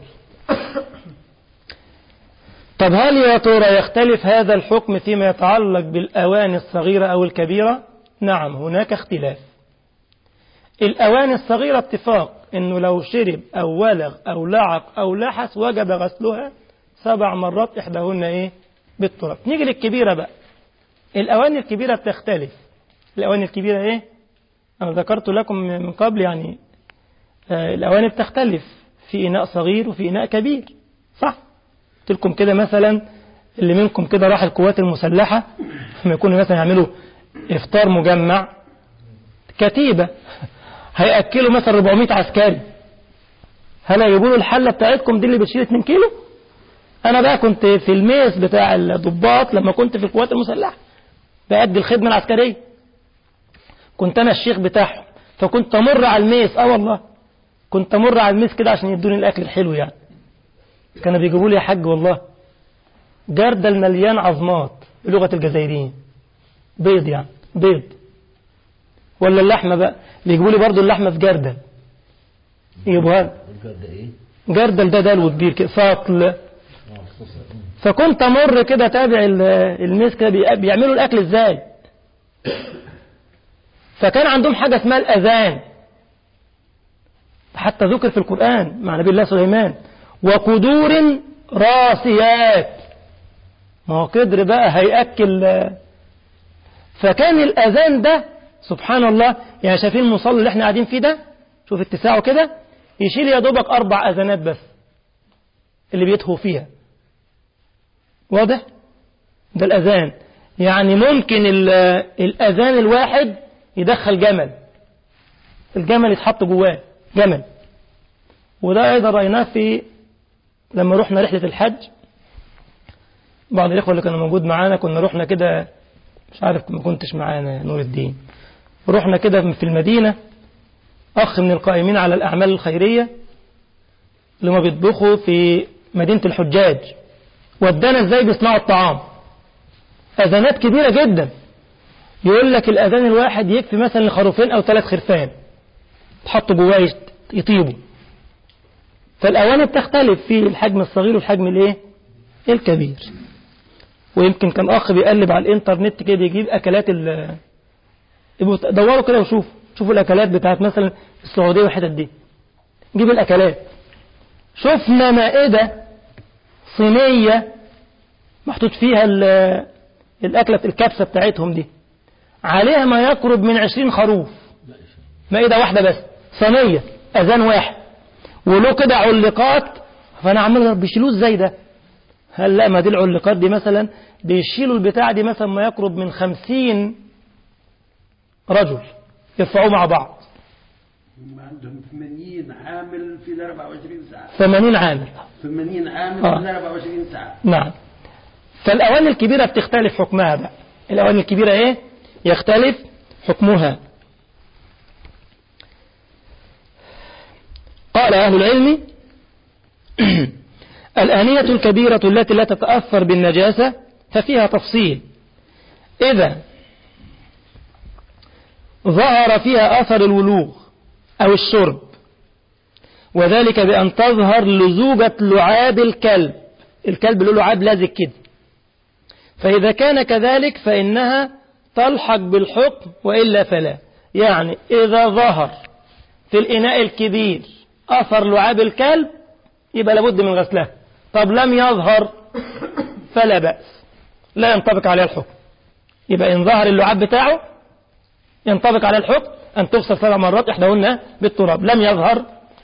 طب هل يا ترى يختلف هذا الحكم فيما يتعلق بالأواني الصغيرة أو الكبيرة نعم هناك اختلاف الأواني الصغيرة اتفاق أنه لو شرب أو ولغ أو لعق أو لحس وجب غسلها سبع مرات إحداهن إيه بالتراب نيجي للكبيرة بقى الأواني الكبيرة بتختلف الأواني الكبيرة إيه أنا ذكرت لكم من قبل يعني آه الأواني بتختلف في إناء صغير وفي إناء كبير صح قلت لكم كده مثلا اللي منكم كده راح القوات المسلحة لما يكونوا مثلا يعملوا إفطار مجمع كتيبة هيأكلوا مثلا 400 عسكري هل هيجيبوا له الحلة بتاعتكم دي اللي بتشيل 2 كيلو أنا بقى كنت في الميس بتاع الضباط لما كنت في القوات المسلحة بأدي الخدمة العسكرية كنت أنا الشيخ بتاعهم فكنت أمر على الميس أه والله كنت أمر على الميس كده عشان يدوني الأكل الحلو يعني كانوا بيجيبوا لي يا حاج والله جردل مليان عظمات بلغة الجزائريين بيض يعني بيض ولا اللحمة بقى بيجيبوا لي برضو اللحمة في جردل يجيبوها لي. الجرد ايه؟ جردل ده دلو كبير كده ساطل اه خصوصا فكنت امر كده اتابع ال- الميس كده بي- بيعملوا الاكل ازاي فكان عندهم حاجه اسمها الاذان حتى ذكر في القران مع نبي الله سليمان وقدور راسيات ما هو قدر بقى هيأكل آه، فكان الأذان ده سبحان الله يعني شايفين المصلي اللي احنا قاعدين فيه ده شوف اتساعه كده يشيل يا دوبك أربع أذانات بس اللي بيتهوا فيها واضح ده الأذان يعني ممكن ال- الأذان الواحد يدخل جمل الجمل يتحط جواه جمل وده أيضا رأيناه في لما رحنا رحلة الحج بعض الإخوة اللي كانوا موجود معانا كنا رحنا كده مش عارف ما كنتش معانا نور الدين رحنا كده في المدينة أخ من القائمين على الأعمال الخيرية اللي هم بيطبخوا في مدينة الحجاج ودانا ازاي بيصنعوا الطعام أذانات كبيرة جدا يقول لك الأذان الواحد يكفي مثلا لخروفين أو ثلاث خرفان تحطوا جواه يت- يطيبوا فالأواني بتختلف في الحجم الصغير والحجم الايه الكبير ويمكن كان أخ بيقلب على الإنترنت كده يجيب أكلات ال يبقوا دوروا كده وشوفوا شوفوا الأكلات بتاعت مثلا السعودية والحتت دي جيب الأكلات شفنا مائدة صينية محطوط فيها ال- الأكلة الكبسة بتاعتهم دي عليها ما يقرب من عشرين خروف مائدة واحدة بس صينية أذان واحد وله كده علقات فأنا عمال بيشيلوه ازاي ده هل لا ما دي العلقات دي مثلا بيشيلوا البتاع دي مثلا ما يقرب من خمسين رجل يرفعوه مع بعض هم عندهم 80 عامل في ال 24 ساعة ثمانين عامل 80 عامل آه. في ال 24 ساعة نعم فالأواني الكبيرة بتختلف حكمها بقى الأواني الكبيرة إيه يختلف حكمها قال أهل العلم الآنية الكبيرة التي لا تتأثر بالنجاسة ففيها تفصيل إذا ظهر فيها أثر الولوغ أو الشرب وذلك بأن تظهر لزوجة لعاب الكلب الكلب له لعاب لازق كده فإذا كان كذلك فإنها تلحق بالحكم وإلا فلا يعني إذا ظهر في الإناء الكبير أثر لعاب الكلب يبقى لابد من غسلها طب لم يظهر فلا بأس لا ينطبق عليه الحكم يبقى إن ظهر اللعاب بتاعه ينطبق عليه الحكم أن تغسل سبع مرات إحداهن بالتراب لم يظهر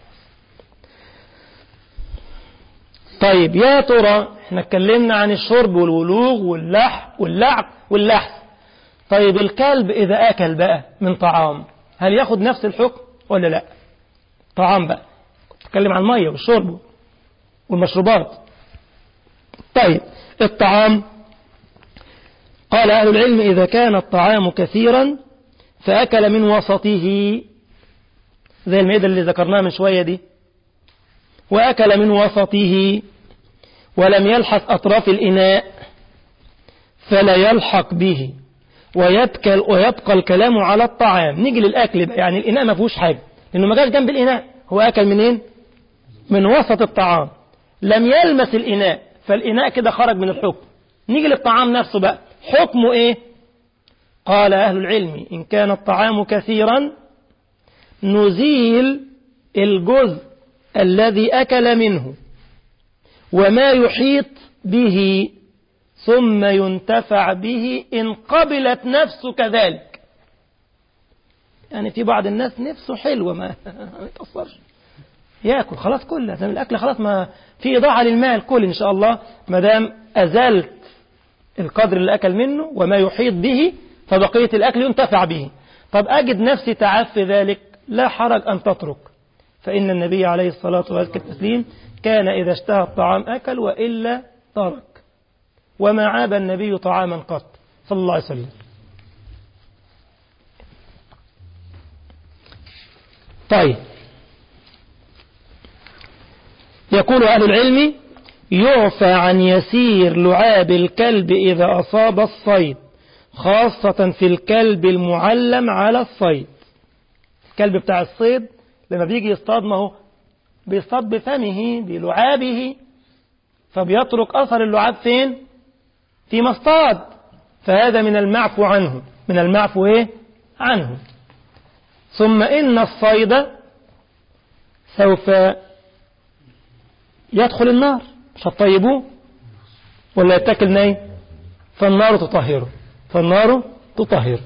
طيب يا ترى احنا اتكلمنا عن الشرب والولوغ واللح واللعب واللحس طيب الكلب إذا أكل بقى من طعام هل ياخد نفس الحكم ولا لا طعام بقى تتكلم عن المية والشرب والمشروبات طيب الطعام قال أهل العلم إذا كان الطعام كثيرا فأكل من وسطه زي الميدة اللي ذكرناها من شوية دي وأكل من وسطه ولم يلحق أطراف الإناء فلا يلحق به ويبكى ويبقى الكلام على الطعام نيجي للأكل بقى يعني الإناء ما فيهوش حاجة لأنه ما جاش جنب الإناء هو أكل منين من وسط الطعام لم يلمس الإناء فالإناء كده خرج من الحكم نيجي للطعام نفسه بقى حكمه إيه قال أهل العلم إن كان الطعام كثيرا نزيل الجزء الذي أكل منه وما يحيط به ثم ينتفع به إن قبلت نفسه كذلك يعني في بعض الناس نفسه حلوة ما ما يتأثرش ياكل خلاص كل لازم الأكل خلاص ما في إضاعة للمال كل إن شاء الله ما دام أزلت القدر اللي أكل منه وما يحيط به فبقية الأكل ينتفع به طب أجد نفسي تعب في ذلك لا حرج أن تترك فإن النبي عليه الصلاة والتسليم كان إذا اشتهى الطعام أكل وإلا ترك وما عاب النبي طعاما قط صلى الله عليه وسلم طيب يقول أهل العلم يعفى عن يسير لعاب الكلب إذا أصاب الصيد خاصة في الكلب المعلم على الصيد الكلب بتاع الصيد لما بيجي يصطاد ما هو بيصطاد بفمه بلعابه فبيترك أثر اللعاب فين في مصطاد فهذا من المعفو عنه من المعفو إيه؟ عنه ثم إن الصيد سوف يدخل النار مش هتطيبوه ولا يتاكل ناي فالنار تطهره فالنار تطهره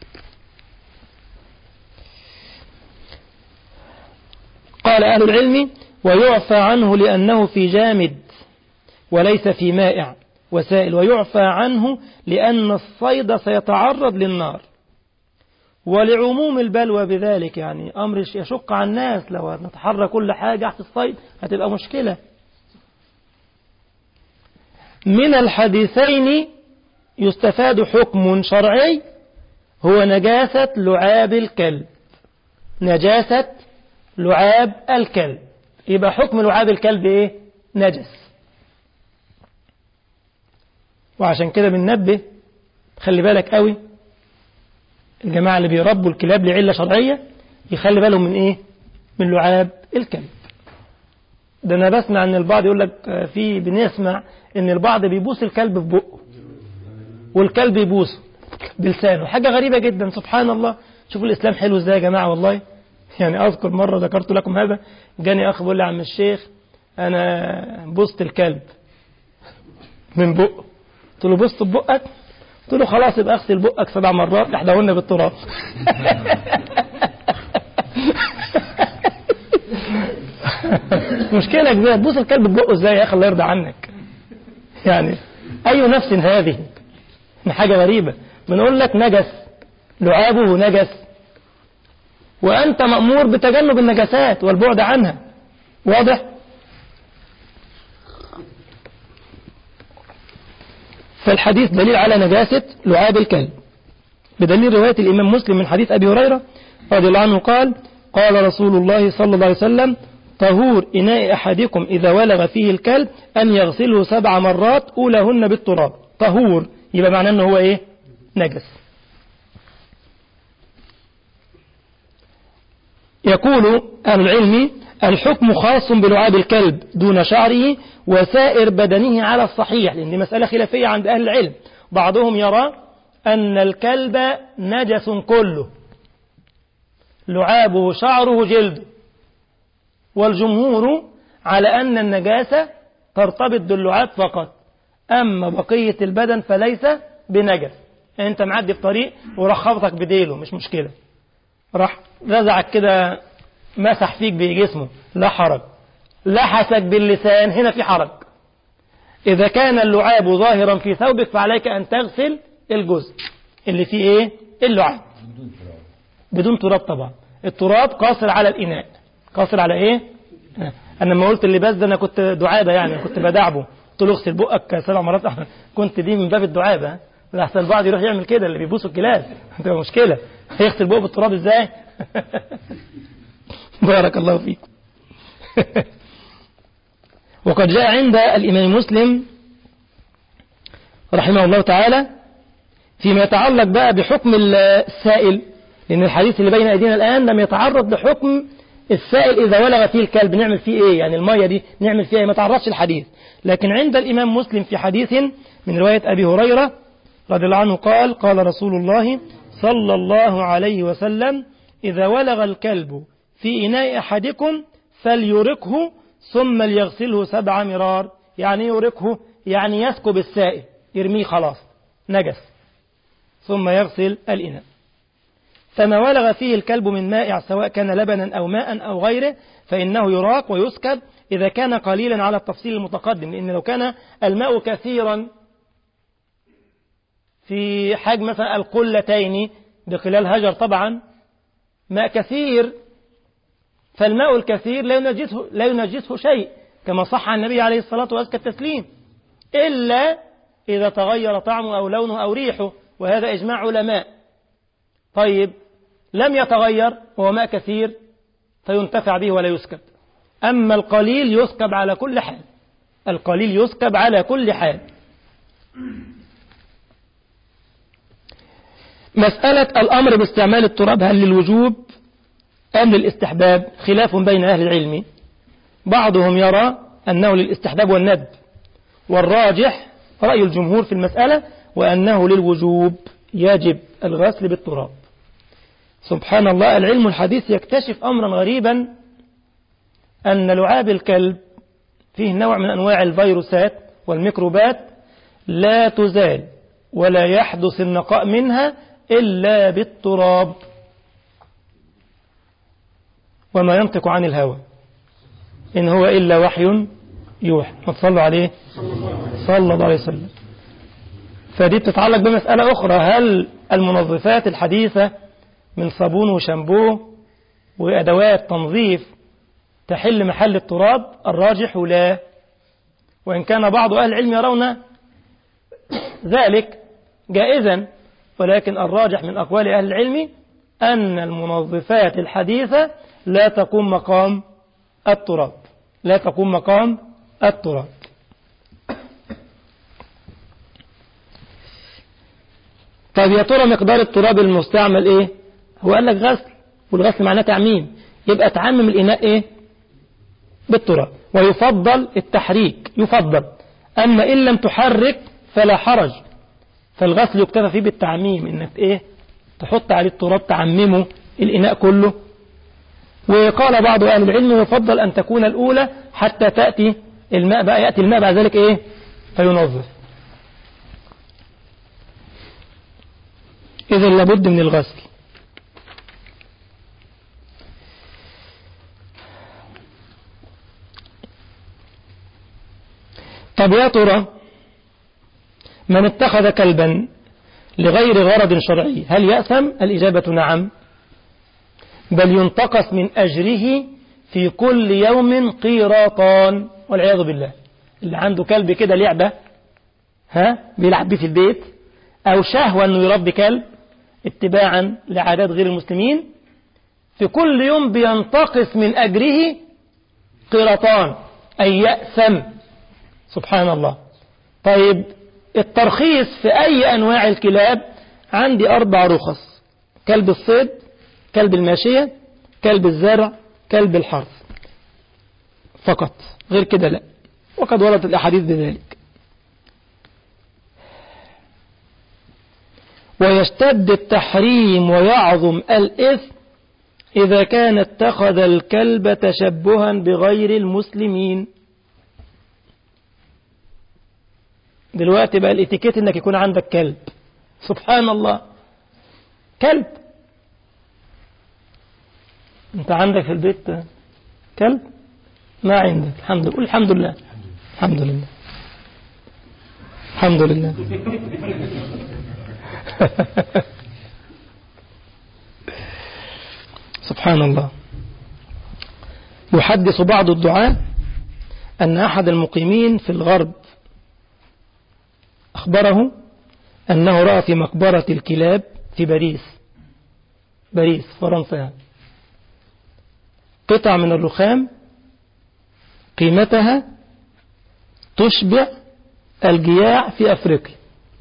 قال أهل العلم ويعفى عنه لأنه في جامد وليس في مائع وسائل ويعفى عنه لأن الصيد سيتعرض للنار ولعموم البلوى بذلك يعني أمر يشق على الناس لو نتحرى كل حاجة في الصيد هتبقى مشكلة من الحديثين يستفاد حكم شرعي هو نجاسة لعاب الكلب نجاسة لعاب الكلب يبقى حكم لعاب الكلب ايه نجس وعشان كده بننبه خلي بالك قوي الجماعة اللي بيربوا الكلاب لعلة شرعية يخلي بالهم من ايه من لعاب الكلب ده انا بسمع ان البعض يقول لك في بنسمع ان البعض بيبوس الكلب في بقه والكلب يبوسه بلسانه حاجة غريبة جدا سبحان الله شوفوا الإسلام حلو ازاي يا جماعة والله يعني أذكر مرة ذكرت لكم هذا جاني أخ بيقول لي عم الشيخ أنا بوست الكلب من بقه قلت له بوست ببقك قلت له خلاص يبقى اغسل بقك سبع مرات احدهن بالتراب مشكلة كبيرة تبوس الكلب ببقه ازاي يا اخي الله يرضى عنك يعني اي نفس هذه حاجة غريبة بنقول لك نجس لعابه نجس وأنت مأمور بتجنب النجاسات والبعد عنها واضح فالحديث دليل على نجاسة لعاب الكلب بدليل رواية الإمام مسلم من حديث أبي هريرة رضي الله عنه قال قال رسول الله صلى الله عليه وسلم طهور إناء أحدكم إذا ولغ فيه الكلب أن يغسله سبع مرات أولهن بالتراب طهور يبقى معناه أنه هو إيه نجس يقول أهل العلم الحكم خاص بلعاب الكلب دون شعره وسائر بدنه على الصحيح لأن دي مسألة خلافية عند أهل العلم بعضهم يرى أن الكلب نجس كله لعابه شعره جلده والجمهور على أن النجاسة ترتبط باللعاب فقط أما بقية البدن فليس بنجس أنت معدي في طريق وراح خبطك بديله مش مشكلة راح رزعك كده مسح فيك بجسمه لا حرج لحسك باللسان هنا في حرج إذا كان اللعاب ظاهرا في ثوبك فعليك أن تغسل الجزء اللي فيه إيه اللعاب بدون تراب طبعا التراب قاصر على الإناء قاصر على إيه أنا لما قلت اللباس ده أنا كنت دعابة يعني كنت بدعبه قلت له اغسل بقك سبع مرات كنت دي من باب الدعابة لحسن البعض يروح يعمل كده اللي بيبوسوا الكلاب هتبقى مشكلة هيغسل بقه بالتراب ازاي بارك الله فيكم وقد جاء عند الإمام مسلم رحمه الله تعالى فيما يتعلق بقى بحكم السائل لأن الحديث اللي بين أيدينا الآن لم يتعرض لحكم السائل إذا ولغ فيه الكلب نعمل فيه إيه يعني المية دي نعمل فيها إيه ما تعرضش الحديث لكن عند الإمام مسلم في حديث من رواية أبي هريرة رضي الله عنه قال قال رسول الله صلى الله عليه وسلم إذا ولغ الكلب في إناء أحدكم فليركه ثم ليغسله سبع مرار يعني يركه يعني يسكب السائل يرميه خلاص نجس ثم يغسل الإناء فما ولغ فيه الكلب من مائع سواء كان لبنا أو ماء أو غيره فإنه يراق ويسكب إذا كان قليلا على التفصيل المتقدم لأن لو كان الماء كثيرا في حجم مثلا القلتين بخلال هجر طبعا ماء كثير فالماء الكثير لا ينجسه, لا ينجسه شيء كما صح عن النبي عليه الصلاة وأزكى التسليم إلا إذا تغير طعمه أو لونه أو ريحه وهذا إجماع علماء طيب لم يتغير وهو ماء كثير فينتفع به ولا يسكب أما القليل يسكب على كل حال القليل يسكب على كل حال مسألة الأمر باستعمال التراب هل للوجوب أم للاستحباب خلاف بين أهل العلم بعضهم يرى أنه للاستحباب والندب والراجح رأي الجمهور في المسألة وأنه للوجوب يجب الغسل بالتراب سبحان الله العلم الحديث يكتشف أمرا غريبا أن لعاب الكلب فيه نوع من أنواع الفيروسات والميكروبات لا تزال ولا يحدث النقاء منها إلا بالتراب وما ينطق عن الهوى إن هو إلا وحي يوحى ما تصلوا عليه صلى الله عليه وسلم فدي بتتعلق بمسألة أخرى هل المنظفات الحديثة من صابون وشامبو وأدوات تنظيف تحل محل التراب الراجح لا وإن كان بعض أهل العلم يرون ذلك جائزا ولكن الراجح من أقوال أهل العلم أن المنظفات الحديثة لا تقوم مقام التراب لا تقوم مقام التراب طيب يا ترى مقدار التراب المستعمل ايه هو قال لك غسل والغسل معناه تعميم يبقى تعمم الإناء ايه بالتراب ويفضل التحريك يفضل أما إن لم تحرك فلا حرج فالغسل يكتفى فيه بالتعميم انك ايه تحط عليه التراب تعممه الإناء كله وقال بعض أهل العلم يفضل أن تكون الأولى حتى تأتي الماء بقى يأتي الماء بعد ذلك إيه فينظف إذا لابد من الغسل طب يا ترى من اتخذ كلبا لغير غرض شرعي هل يأثم الإجابة نعم بل ينتقص من أجره في كل يوم قيراطان والعياذ بالله اللي عنده كلب كده لعبة ها بيلعب بيه في البيت أو شهوة أنه يربي كلب اتباعا لعادات غير المسلمين في كل يوم بينتقص من أجره قيراطان أي يأثم سبحان الله طيب الترخيص في أي أنواع الكلاب عندي أربع رخص كلب الصيد كلب الماشية كلب الزرع كلب الحرث فقط غير كده لا وقد وردت الأحاديث بذلك ويشتد التحريم ويعظم الإثم إذا كان اتخذ الكلب تشبها بغير المسلمين دلوقتي بقى الاتيكيت انك يكون عندك كلب سبحان الله كلب انت عندك في البيت كلب ما عندك الحمد لله الحمد لله الحمد لله الحمد لله سبحان الله يحدث بعض الدعاة أن أحد المقيمين في الغرب أخبره أنه رأى في مقبرة الكلاب في باريس باريس فرنسا قطع من الرخام قيمتها تشبع الجياع في أفريقيا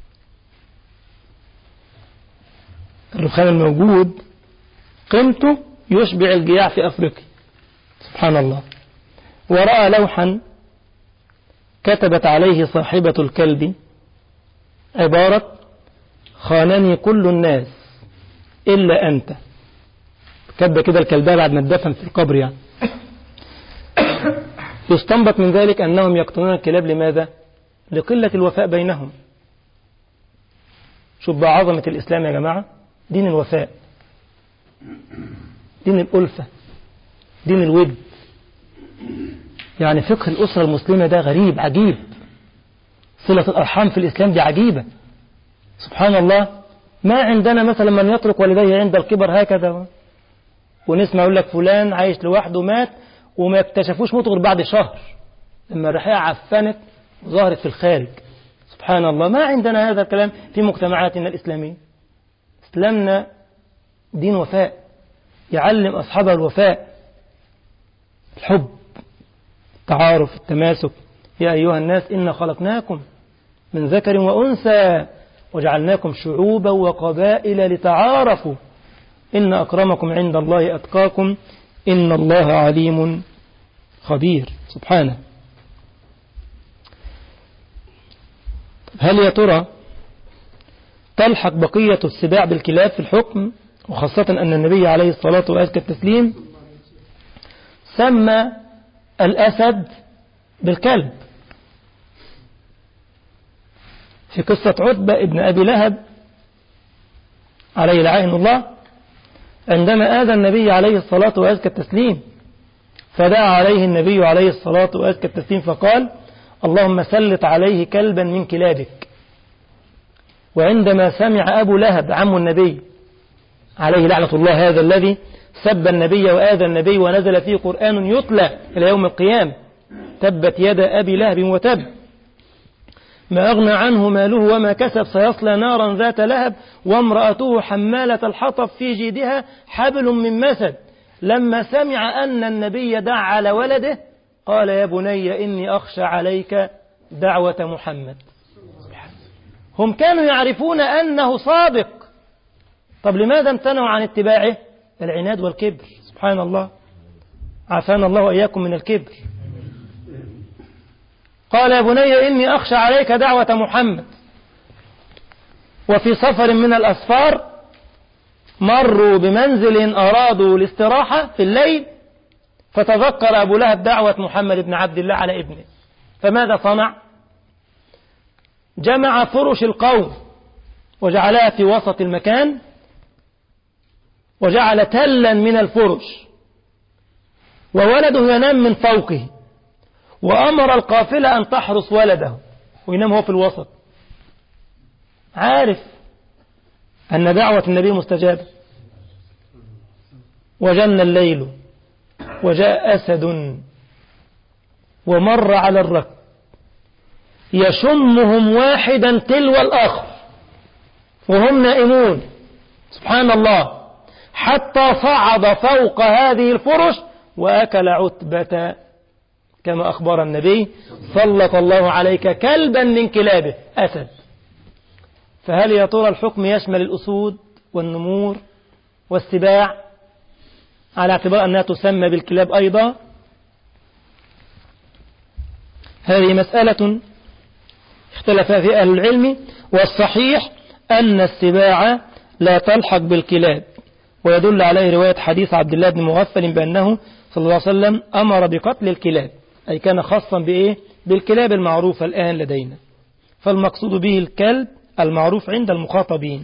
الرخام الموجود قيمته يشبع الجياع في أفريقيا سبحان الله ورأى لوحا كتبت عليه صاحبة الكلب عبارة خانني كل الناس إلا أنت كتب كده الكلباء بعد ما اتدفن في القبر يعني يستنبط من ذلك أنهم يقتلون الكلاب لماذا لقلة الوفاء بينهم شوف بقى عظمة الإسلام يا جماعة دين الوفاء دين الألفة دين الود يعني فقه الأسرة المسلمة ده غريب عجيب صلة الأرحام في الإسلام دي عجيبة سبحان الله ما عندنا مثلا من يترك والديه عند الكبر هكذا ونسمع يقول لك فلان عايش لوحده مات وما اكتشفوش موته غير بعد شهر لما الرحية عفنت وظهرت في الخارج سبحان الله ما عندنا هذا الكلام في مجتمعاتنا الإسلامية إسلامنا دين وفاء يعلم أصحابه الوفاء الحب التعارف التماسك يا أيها الناس إنا خلقناكم من ذكر وأنثى وجعلناكم شعوبا وقبائل لتعارفوا إن أكرمكم عند الله أتقاكم إن الله عليم خبير سبحانه هل يا ترى تلحق بقية السباع بالكلاب في الحكم وخاصة أن النبي عليه الصلاة وأزكى التسليم سمى الأسد بالكلب في قصة عتبة ابن أبي لهب عليه لعين الله عندما آذى النبي عليه الصلاة وأزكى التسليم فدعا عليه النبي عليه الصلاة وأزكى التسليم فقال اللهم سلط عليه كلبا من كلابك وعندما سمع أبو لهب عم النبي عليه لعنة الله هذا الذي سب النبي وآذى النبي ونزل فيه قرآن يتلى إلى يوم القيامة تبت يد أبي لهب وتب ما أغنى عنه ماله وما كسب سيصلى نارا ذات لهب وامرأته حمالة الحطب في جيدها حبل من مسد لما سمع أن النبي دعا على ولده قال يا بني إني أخشى عليك دعوة محمد هم كانوا يعرفون أنه صادق طب لماذا امتنعوا عن اتباعه العناد والكبر سبحان الله عافانا الله وإياكم من الكبر قال يا بني إني أخشى عليك دعوة محمد وفي سفر من الأسفار مروا بمنزل أرادوا الاستراحة في الليل فتذكر أبو لهب دعوة محمد بن عبد الله على ابنه فماذا صنع جمع فرش القوم وجعلها في وسط المكان وجعل تلا من الفرش وولده ينام من فوقه وأمر القافلة أن تحرس ولده وينام هو في الوسط عارف أن دعوة النبي مستجابة وجن الليل وجاء أسد ومر على الركب يشمهم واحدا تلو الآخر وهم نائمون سبحان الله حتى صعد فوق هذه الفرش وأكل عتبة كما أخبر النبي سلط الله عليك كلبا من كلابه أسد فهل يا ترى الحكم يشمل الأسود والنمور والسباع على اعتبار أنها تسمى بالكلاب أيضا هذه مسألة اختلف فيها أهل العلم والصحيح أن السباع لا تلحق بالكلاب ويدل عليه رواية حديث عبد الله بن مغفل بأنه صلى الله عليه وسلم أمر بقتل الكلاب أي كان خاصا بإيه بالكلاب المعروفة الآن لدينا فالمقصود به الكلب المعروف عند المخاطبين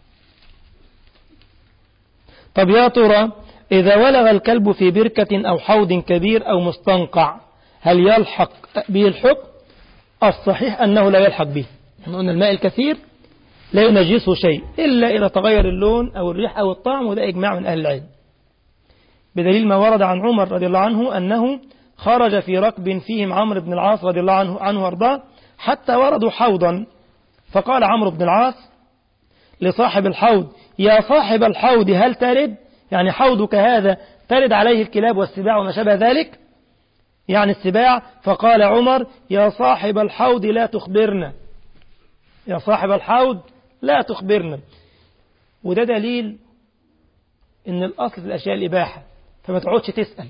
طب يا ترى إذا ولغ الكلب في بركة أو حوض كبير أو مستنقع هل يلحق به الحكم الصحيح أنه لا يلحق به أن الماء الكثير لا ينجسه شيء إلا إذا تغير اللون أو الريح أو الطعم وده إجماع من أهل العلم بدليل ما ورد عن عمر رضي الله عنه أنه خرج في ركب فيهم عمرو بن العاص رضي الله عنه عنه وارضاه حتى وردوا حوضا فقال عمرو بن العاص لصاحب الحوض يا صاحب الحوض هل ترد يعني حوضك هذا ترد عليه الكلاب والسباع وما شابه ذلك يعني السباع فقال عمر يا صاحب الحوض لا تخبرنا يا صاحب الحوض لا تخبرنا وده دليل ان الاصل في الاشياء الاباحه فما تقعدش تسال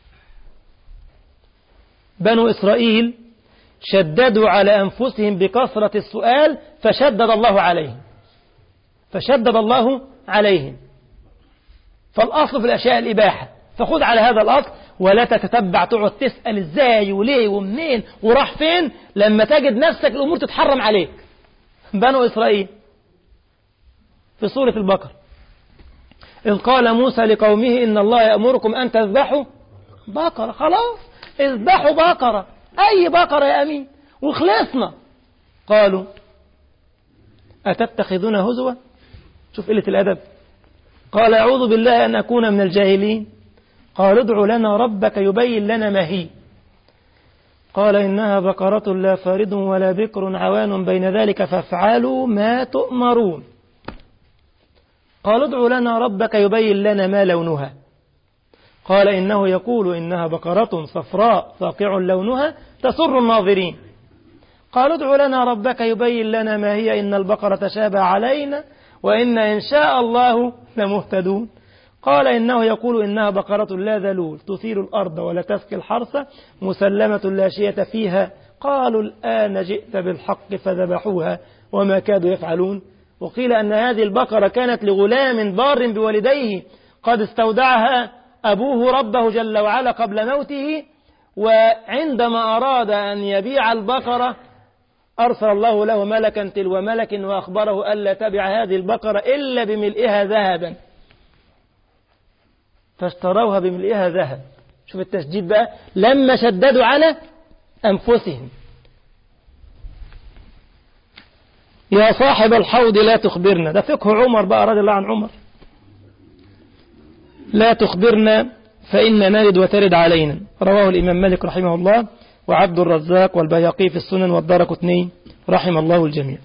بنو اسرائيل شددوا على انفسهم بكثره السؤال فشدد الله عليهم فشدد الله عليهم فالاصل في الاشياء الاباحه فخذ على هذا الاصل ولا تتتبع تقعد تسال ازاي وليه ومنين وراح فين لما تجد نفسك الامور تتحرم عليك بنو إسرائيل في سورة البقر إذ قال موسى لقومه إن الله يأمركم أن تذبحوا بقرة خلاص اذبحوا بقرة أي بقرة يا أمين وخلصنا قالوا أتتخذون هزوا شوف قلة الأدب قال أعوذ بالله أن أكون من الجاهلين قال ادع لنا ربك يبين لنا ما هي قال إنها بقرة لا فارد ولا بكر عوان بين ذلك فافعلوا ما تؤمرون قال ادع لنا ربك يبين لنا ما لونها قال إنه يقول إنها بقرة صفراء فاقع لونها تسر الناظرين قال ادع لنا ربك يبين لنا ما هي إن البقرة تشابه علينا وإن إن شاء الله لمهتدون قال إنه يقول إنها بقرة لا ذلول تثير الأرض ولا تسقي الحرث مسلمة لا شية فيها قالوا الآن جئت بالحق فذبحوها وما كادوا يفعلون وقيل أن هذه البقرة كانت لغلام بار بوالديه قد استودعها أبوه ربه جل وعلا قبل موته وعندما أراد أن يبيع البقرة أرسل الله له ملكا تلو ملك وأخبره ألا تبع هذه البقرة إلا بملئها ذهبا فاشتروها بملئها ذهب شوف التشديد بقى لما شددوا على أنفسهم يا صاحب الحوض لا تخبرنا ده فقه عمر بقى رضي الله عن عمر لا تخبرنا فإن نرد وترد علينا رواه الإمام مالك رحمه الله وعبد الرزاق والبياقي في السنن والدرك اثنين رحم الله الجميع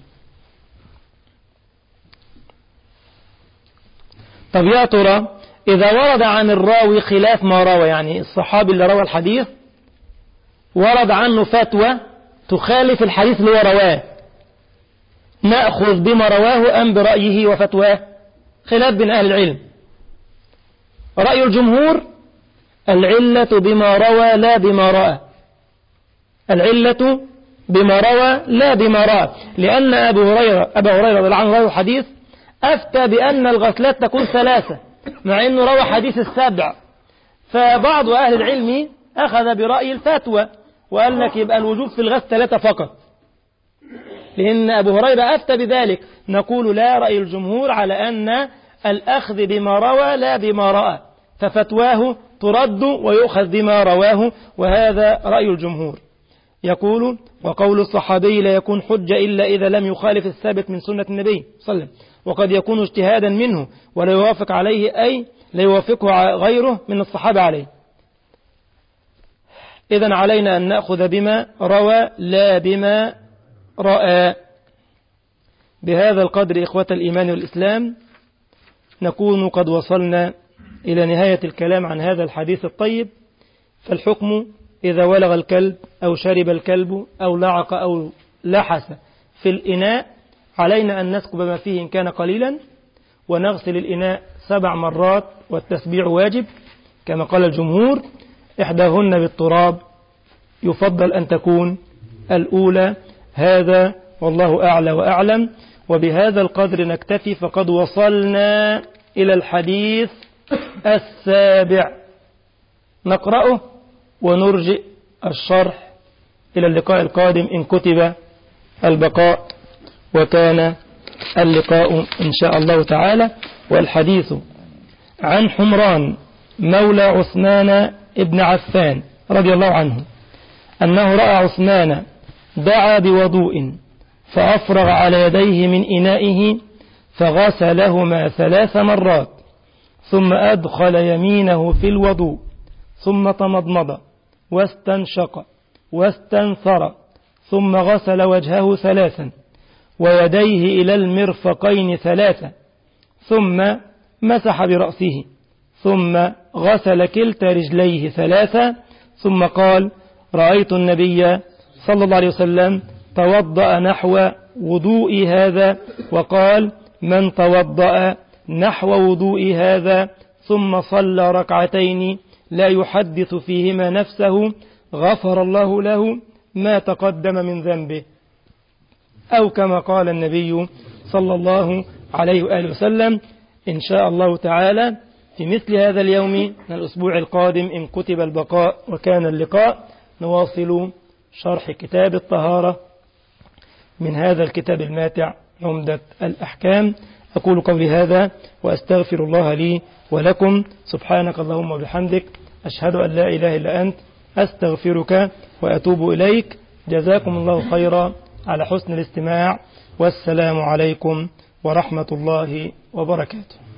طب يا ترى إذا ورد عن الراوي خلاف ما روى يعني الصحابي اللي روى الحديث ورد عنه فتوى تخالف الحديث اللي هو رواه نأخذ بما رواه أم برأيه وفتواه خلاف بين أهل العلم رأي الجمهور العلة بما روى لا بما رأى العلة بما روى لا بما رأى لأن أبو هريرة أبا هريرة رضي الله عنه روى حديث أفتى بأن الغسلات تكون ثلاثة مع أنه روى حديث السبع فبعض أهل العلم أخذ برأي الفتوى وقال لك يبقى الوجوب في الغسل ثلاثة فقط لأن أبو هريرة أفتى بذلك نقول لا رأي الجمهور على أن الأخذ بما روى لا بما رأى ففتواه ترد ويؤخذ بما رواه وهذا رأي الجمهور يقول وقول الصحابي لا يكون حجة إلا إذا لم يخالف الثابت من سنة النبي صلى الله عليه وسلم وقد يكون اجتهادا منه ولا يوافق عليه أي لا يوافقه غيره من الصحابة عليه إذا علينا أن نأخذ بما روى لا بما رأى بهذا القدر إخوة الإيمان والإسلام نكون قد وصلنا إلى نهاية الكلام عن هذا الحديث الطيب فالحكم إذا ولغ الكلب أو شرب الكلب أو لعق أو لحس في الإناء علينا أن نسكب ما فيه إن كان قليلا ونغسل الإناء سبع مرات والتسبيع واجب كما قال الجمهور إحداهن بالتراب يفضل أن تكون الأولى هذا والله أعلى وأعلم وبهذا القدر نكتفي فقد وصلنا إلى الحديث السابع نقرأه ونرجئ الشرح إلى اللقاء القادم إن كتب البقاء وكان اللقاء إن شاء الله تعالى والحديث عن حمران مولى عثمان ابن عفان رضي الله عنه أنه رأى عثمان دعا بوضوء فأفرغ على يديه من إنائه فغسلهما ثلاث مرات ثم أدخل يمينه في الوضوء ثم تمضمض واستنشق واستنثر ثم غسل وجهه ثلاثا ويديه إلى المرفقين ثلاثا ثم مسح برأسه ثم غسل كلتا رجليه ثلاثا ثم قال رأيت النبي صلى الله عليه وسلم توضأ نحو وضوء هذا وقال من توضأ نحو وضوء هذا ثم صلى ركعتين لا يحدث فيهما نفسه غفر الله له ما تقدم من ذنبه أو كما قال النبي صلى الله عليه وآله وسلم إن شاء الله تعالى في مثل هذا اليوم من الأسبوع القادم إن كتب البقاء وكان اللقاء نواصل شرح كتاب الطهارة من هذا الكتاب الماتع عمدة الأحكام أقول قولي هذا وأستغفر الله لي ولكم سبحانك اللهم وبحمدك أشهد أن لا إله إلا أنت أستغفرك وأتوب إليك جزاكم الله خيرا على حسن الاستماع والسلام عليكم ورحمة الله وبركاته